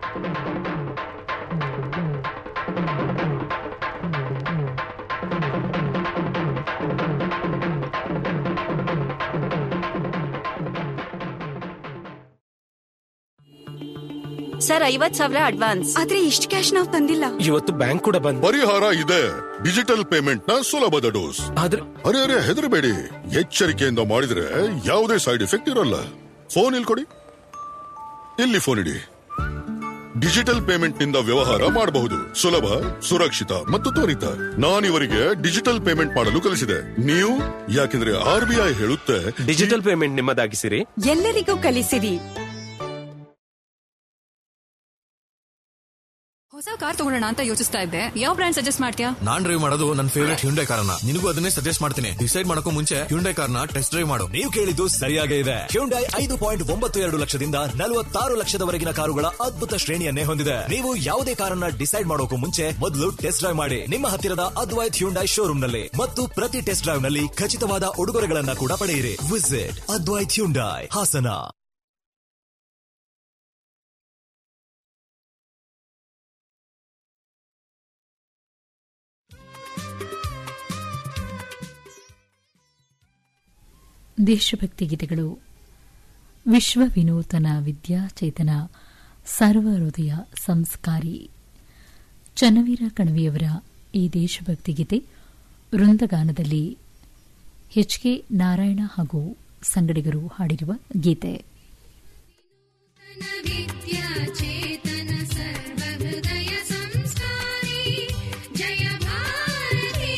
ಸರ್ ಐವತ್ ಸಾವಿರ ಅಡ್ವಾನ್ಸ್ ಆದ್ರೆ ಇಷ್ಟು ಕ್ಯಾಶ್ ನಾವು ತಂದಿಲ್ಲ ಇವತ್ತು ಬ್ಯಾಂಕ್ ಕೂಡ ಬಂದ್ ಪರಿಹಾರ ಇದೆ ಡಿಜಿಟಲ್ ಪೇಮೆಂಟ್ ನ ಸುಲಭದ ಡೋಸ್ ಆದ್ರೆ ಅರೆ ಅರೆ ಹೆದರಬೇಡಿ ಎಚ್ಚರಿಕೆಯಿಂದ ಮಾಡಿದ್ರೆ ಯಾವುದೇ ಸೈಡ್ ಎಫೆಕ್ಟ್ ಇರಲ್ಲ ಫೋನ್ ಇಲ್ಲಿ ಕೊಡಿ ಇಲ್ಲಿ ಫೋನ್ ಇಡಿ ಡಿಜಿಟಲ್ ಪೇಮೆಂಟ್ ನಿಂದ ವ್ಯವಹಾರ ಮಾಡಬಹುದು ಸುಲಭ ಸುರಕ್ಷಿತ ಮತ್ತು ತ್ವರಿತ ನಾನಿವರಿಗೆ ಡಿಜಿಟಲ್ ಪೇಮೆಂಟ್ ಮಾಡಲು ಕಲಿಸಿದೆ ನೀವು ಯಾಕೆಂದ್ರೆ ಆರ್ ಬಿ ಐ ಹೇಳುತ್ತೆ ಡಿಜಿಟಲ್ ಪೇಮೆಂಟ್ ನಿಮ್ಮದಾಗಿಸಿರಿ ಎಲ್ಲರಿಗೂ ಕಲಿಸಿರಿ ಹೊಸ ಕಾರ್ ತಗೊಳ್ಳೋಣ ಅಂತ ಯೋಚಿಸ್ತಾ ಇದ್ದೆ ಯಾವ ಬ್ರ್ಯಾಂಡ್ ಸಜೆಸ್ಟ್ ಮಾಡ್ತೀಯಾ ನಾನ್ ಡ್ರೈವ್ ಮಾಡೋದು ನನ್ನ ಫೇವರೇಟ್ ಹ್ಯುಂಡೈ ಕಾರ್ನ ನಿನಗೂ ಅದನ್ನೇ ಸಜೆಸ್ಟ್ ಮಾಡ್ತೀನಿ ಡಿಸೈಡ್ ಮಾಡಕ್ಕೂ ಮುಂಚೆ ಹ್ಯುಂಡೈ ಕಾರ್ನ ಟೆಸ್ಟ್ ಡ್ರೈವ್ ಮಾಡು ನೀವು ಕೇಳಿದ್ದು ಸರಿಯಾಗೇ ಇದೆ ಹ್ಯುಂಡೈ ಐದು ಪಾಯಿಂಟ್ ಒಂಬತ್ತು ಎರಡು ಲಕ್ಷದಿಂದ ನಲವತ್ತಾರು ಲಕ್ಷದವರೆಗಿನ ಕಾರುಗಳ ಅದ್ಭುತ ಶ್ರೇಣಿಯನ್ನೇ ಹೊಂದಿದೆ ನೀವು ಯಾವುದೇ ಕಾರನ್ನ ಡಿಸೈಡ್ ಮಾಡೋಕು ಮುಂಚೆ ಮೊದಲು ಟೆಸ್ಟ್ ಡ್ರೈವ್ ಮಾಡಿ ನಿಮ್ಮ ಹತ್ತಿರದ ಅದ್ವೈತ್ ಹ್ಯುಂಡೈ ಶೋರೂಮ್ ನಲ್ಲಿ ಮತ್ತು ಪ್ರತಿ ಟೆಸ್ಟ್ ಡ್ರೈವ್ ನಲ್ಲಿ ಖಚಿತವಾದ ಉಡುಗೊರೆಗಳನ್ನ ಕೂಡ ಪಡೆಯಿರಿ ವಿಸಿಟ್ ಅದ್ವೈತ್ ಹ್ಯುಂಡೈ ಹಾಸನ ದೇಶಭಕ್ತಿ ಗೀತೆಗಳು ವಿಶ್ವ ವಿನೂತನ ವಿದ್ಯಾಚೇತನ ಸರ್ವ ಹೃದಯ ಸಂಸ್ಕಾರಿ ಚನ್ನವೀರ ಕಣವಿಯವರ ಈ ದೇಶಭಕ್ತಿ ಗೀತೆ ವೃಂದಗಾನದಲ್ಲಿ ಎಚ್ ಕೆ ನಾರಾಯಣ ಹಾಗೂ ಸಂಗಡಿಗರು ಹಾಡಿರುವ ಗೀತೆ ವಿದ್ಯಾಚೇತನ ಸರ್ವಹೃದಯ ಸಂಸ್ಕಾರಿ ಜಯ ಭಾರತಿ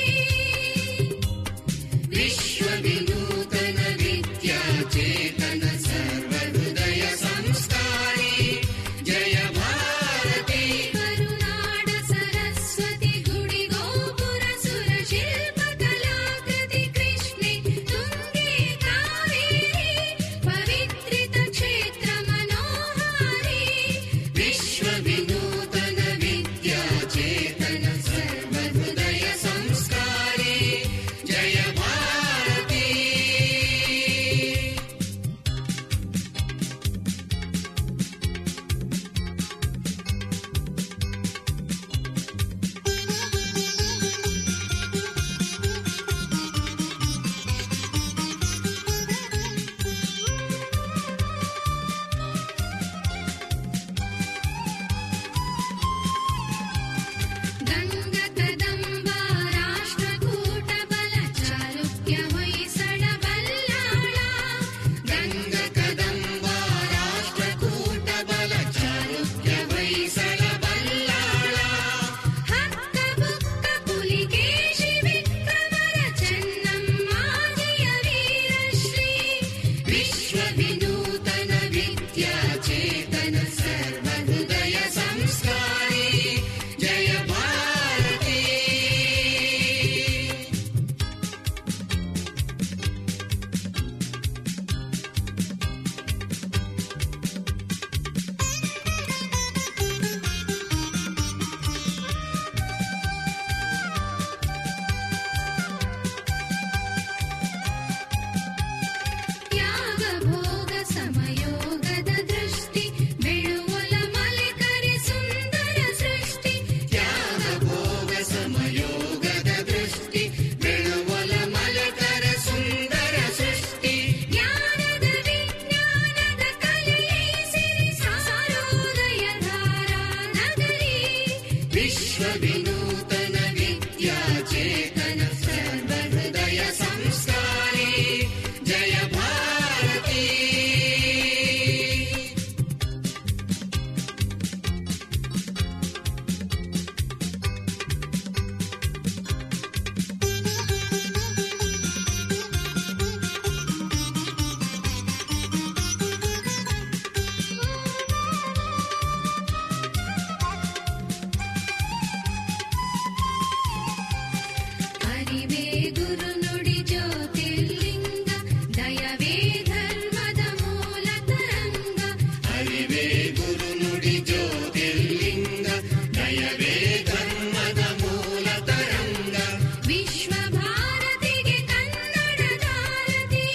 ವಿಶ್ವ ವಿನೂತನ ವಿದ್ಯಾಚೇತನ ಸರ್ವಹೃದಯ ಸಂಸ್ಕಾರಿ ಜಯ ಭಾರತಿ ಕರುನಾಡ ಸರಸ್ವತಿ ಗುಡಿ ಗೋಪುರ ಸುರ ಶಿಲ್ಪ ಕಲಾಕೃತಿ ಕೃಷ್ಣೆ ತುಂಗೆ ಕಾವೇರಿ ಪವಿತ್ರಿತ ಕ್ಷೇತ್ರ ಮನೋಹಾರಿ ವಿಶ್ವ ವಿನೂತನ ವಿದ್ಯಾಚೇತನ ಸರ್ವಹೃದಯ ಸಂಸ್ಕಾರಿ ಜಯ ಭಾರತಿ ಗಂಗ ಕದಂಬ ರಾಷ್ಟ್ರಕೂಟ ಬಲ ಚಾಲುಕ್ಯ ಹೊಯ್ಸಳ ಬಲ್ಲಾಳ ಗಂಗ ಕದಂಬ ರಾಷ್ಟ್ರಕೂಟ ಬಲ ಚಾಲುಕ್ಯ ಹೊಯ್ಸಳ ಬಲ್ಲಾಳ ಹಕ್ಕ ಬುಕ್ಕ ಪುಲಿಕೇಶಿ ವಿಕ್ರಮರ ಚೆನ್ನಮ್ಮಾಜಿಯ ವೀರಶ್ರೀ ವಿಶ್ವ ವಿನೂತನ ವಿದ್ಯಾಚೇತನ ಸರ್ವಹೃದಯ ಸಂಸ್ಕಾರಿ ಜಯ ಭಾರತಿ ತ್ಯಾಗ ಭೋಗ ಸಮಯೋಗದ ದೃಷ್ಟಿ ಬೆಳುವಲ ಮಲೆಕರಿ ಸುಂದರ ಸೃಷ್ಟಿ ತ್ಯಾಗ ಭೋಗ ಸಮಯೋಗದ ದೃಷ್ಟಿ ಬೆಳುವಲ ಮಲೆಕರ ಸುಂದರ ಸೃಷ್ಟಿ ಜ್ಞಾನದ ವಿಜ್ಞಾನದ ಕಲೆಯೇ ಸಿರಿ ಸಾರೋದಯ ಧಾರಾ ನಗರಿ ವಿಶ್ವ ವಿನೂತನ ವಿದ್ಯಾಚೇತನ ಸರ್ವಹೃದಯ ಸಂಸ್ಕಾರಿ ಜಯ ಭಾರತಿ ಅರಿವೇ ಗುರು ನುಡಿ ಜ್ಯೋತಿರ್ಲಿಂಗ ದಯವೇ ಧರ್ಮದ ಮೂಲ ತರಂಗ ಅರಿವೇ ಗುರು ನುಡಿ ಜ್ಯೋತಿರ್ಲಿಂಗ ದಯವೇ ಧರ್ಮದ ಮೂಲ ತರಂಗ ವಿಶ್ವ ಭಾರತಿಗೆ ಕನ್ನಡ ದಾರತಿ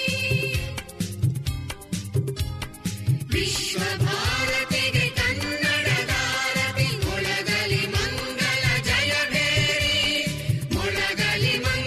ವಿಶ್ವ ಭಾರತಿಗೆ ಕನ್ನಡ ದಾರತಿ ಮೊಳಗಲಿ ಮಂಗಲ ಜಯ ಭೇರಿ ಮೊಳಗಲಿ ಮಂಗಲ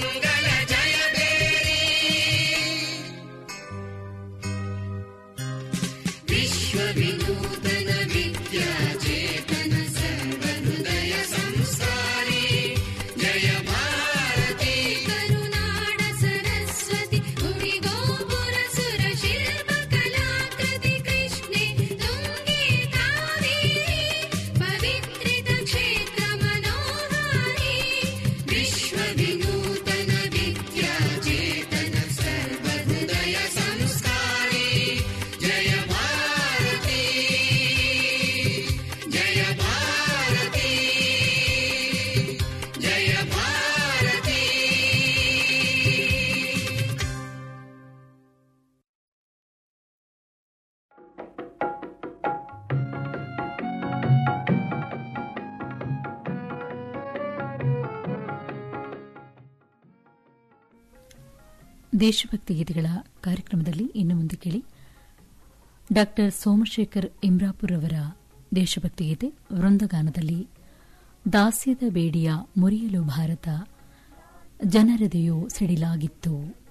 ದೇಶಭಕ್ತಿ ಗೀತೆಗಳ ಕಾರ್ಯಕ್ರಮದಲ್ಲಿ ಇನ್ನು ಮುಂದೆ ಕೇಳಿ ಡಾಕ್ಟರ್ ಸೋಮಶೇಖರ್ ಇಮ್ರಾಪುರ್ ಅವರ ದೇಶಭಕ್ತಿ ಗೀತೆ ವೃಂದಗಾನದಲ್ಲಿ ದಾಸ್ಯದ ಬೇಡಿಯ ಮುರಿಯಲು ಭಾರತ ಜನರದೆಯೋ ಸಿಡಿಲಾಗಿತ್ತು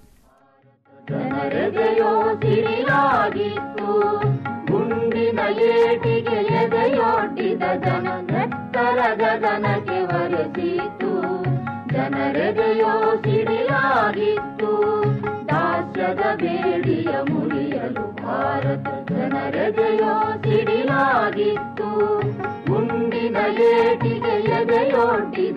ಜನರೆದೆಯೋ ಸಿರಿಯಾಗಿತ್ತು ಗುಂಡಿನ ಏಟಿಗೆ ಎದೆಯೊಡ್ಡಿದ ಜನ ನೆತ್ತರ ಗಗನಕ್ಕೆ ಒರೆಸಿತು ಜನರೆದೆಯೋ ಸಿಡಿಯಾಗಿತ್ತು ದಾಸ್ಯದ ಬೇಡಿಯ ಮುರಿಯಲು ಭಾರತ ಜನರೆದೆಯೋ ಸಿಡಿಲಾಗಿತ್ತು ಗುಂಡಿನ ಏಟಿಗೆ ಎದೆಯೊಡ್ಡಿದ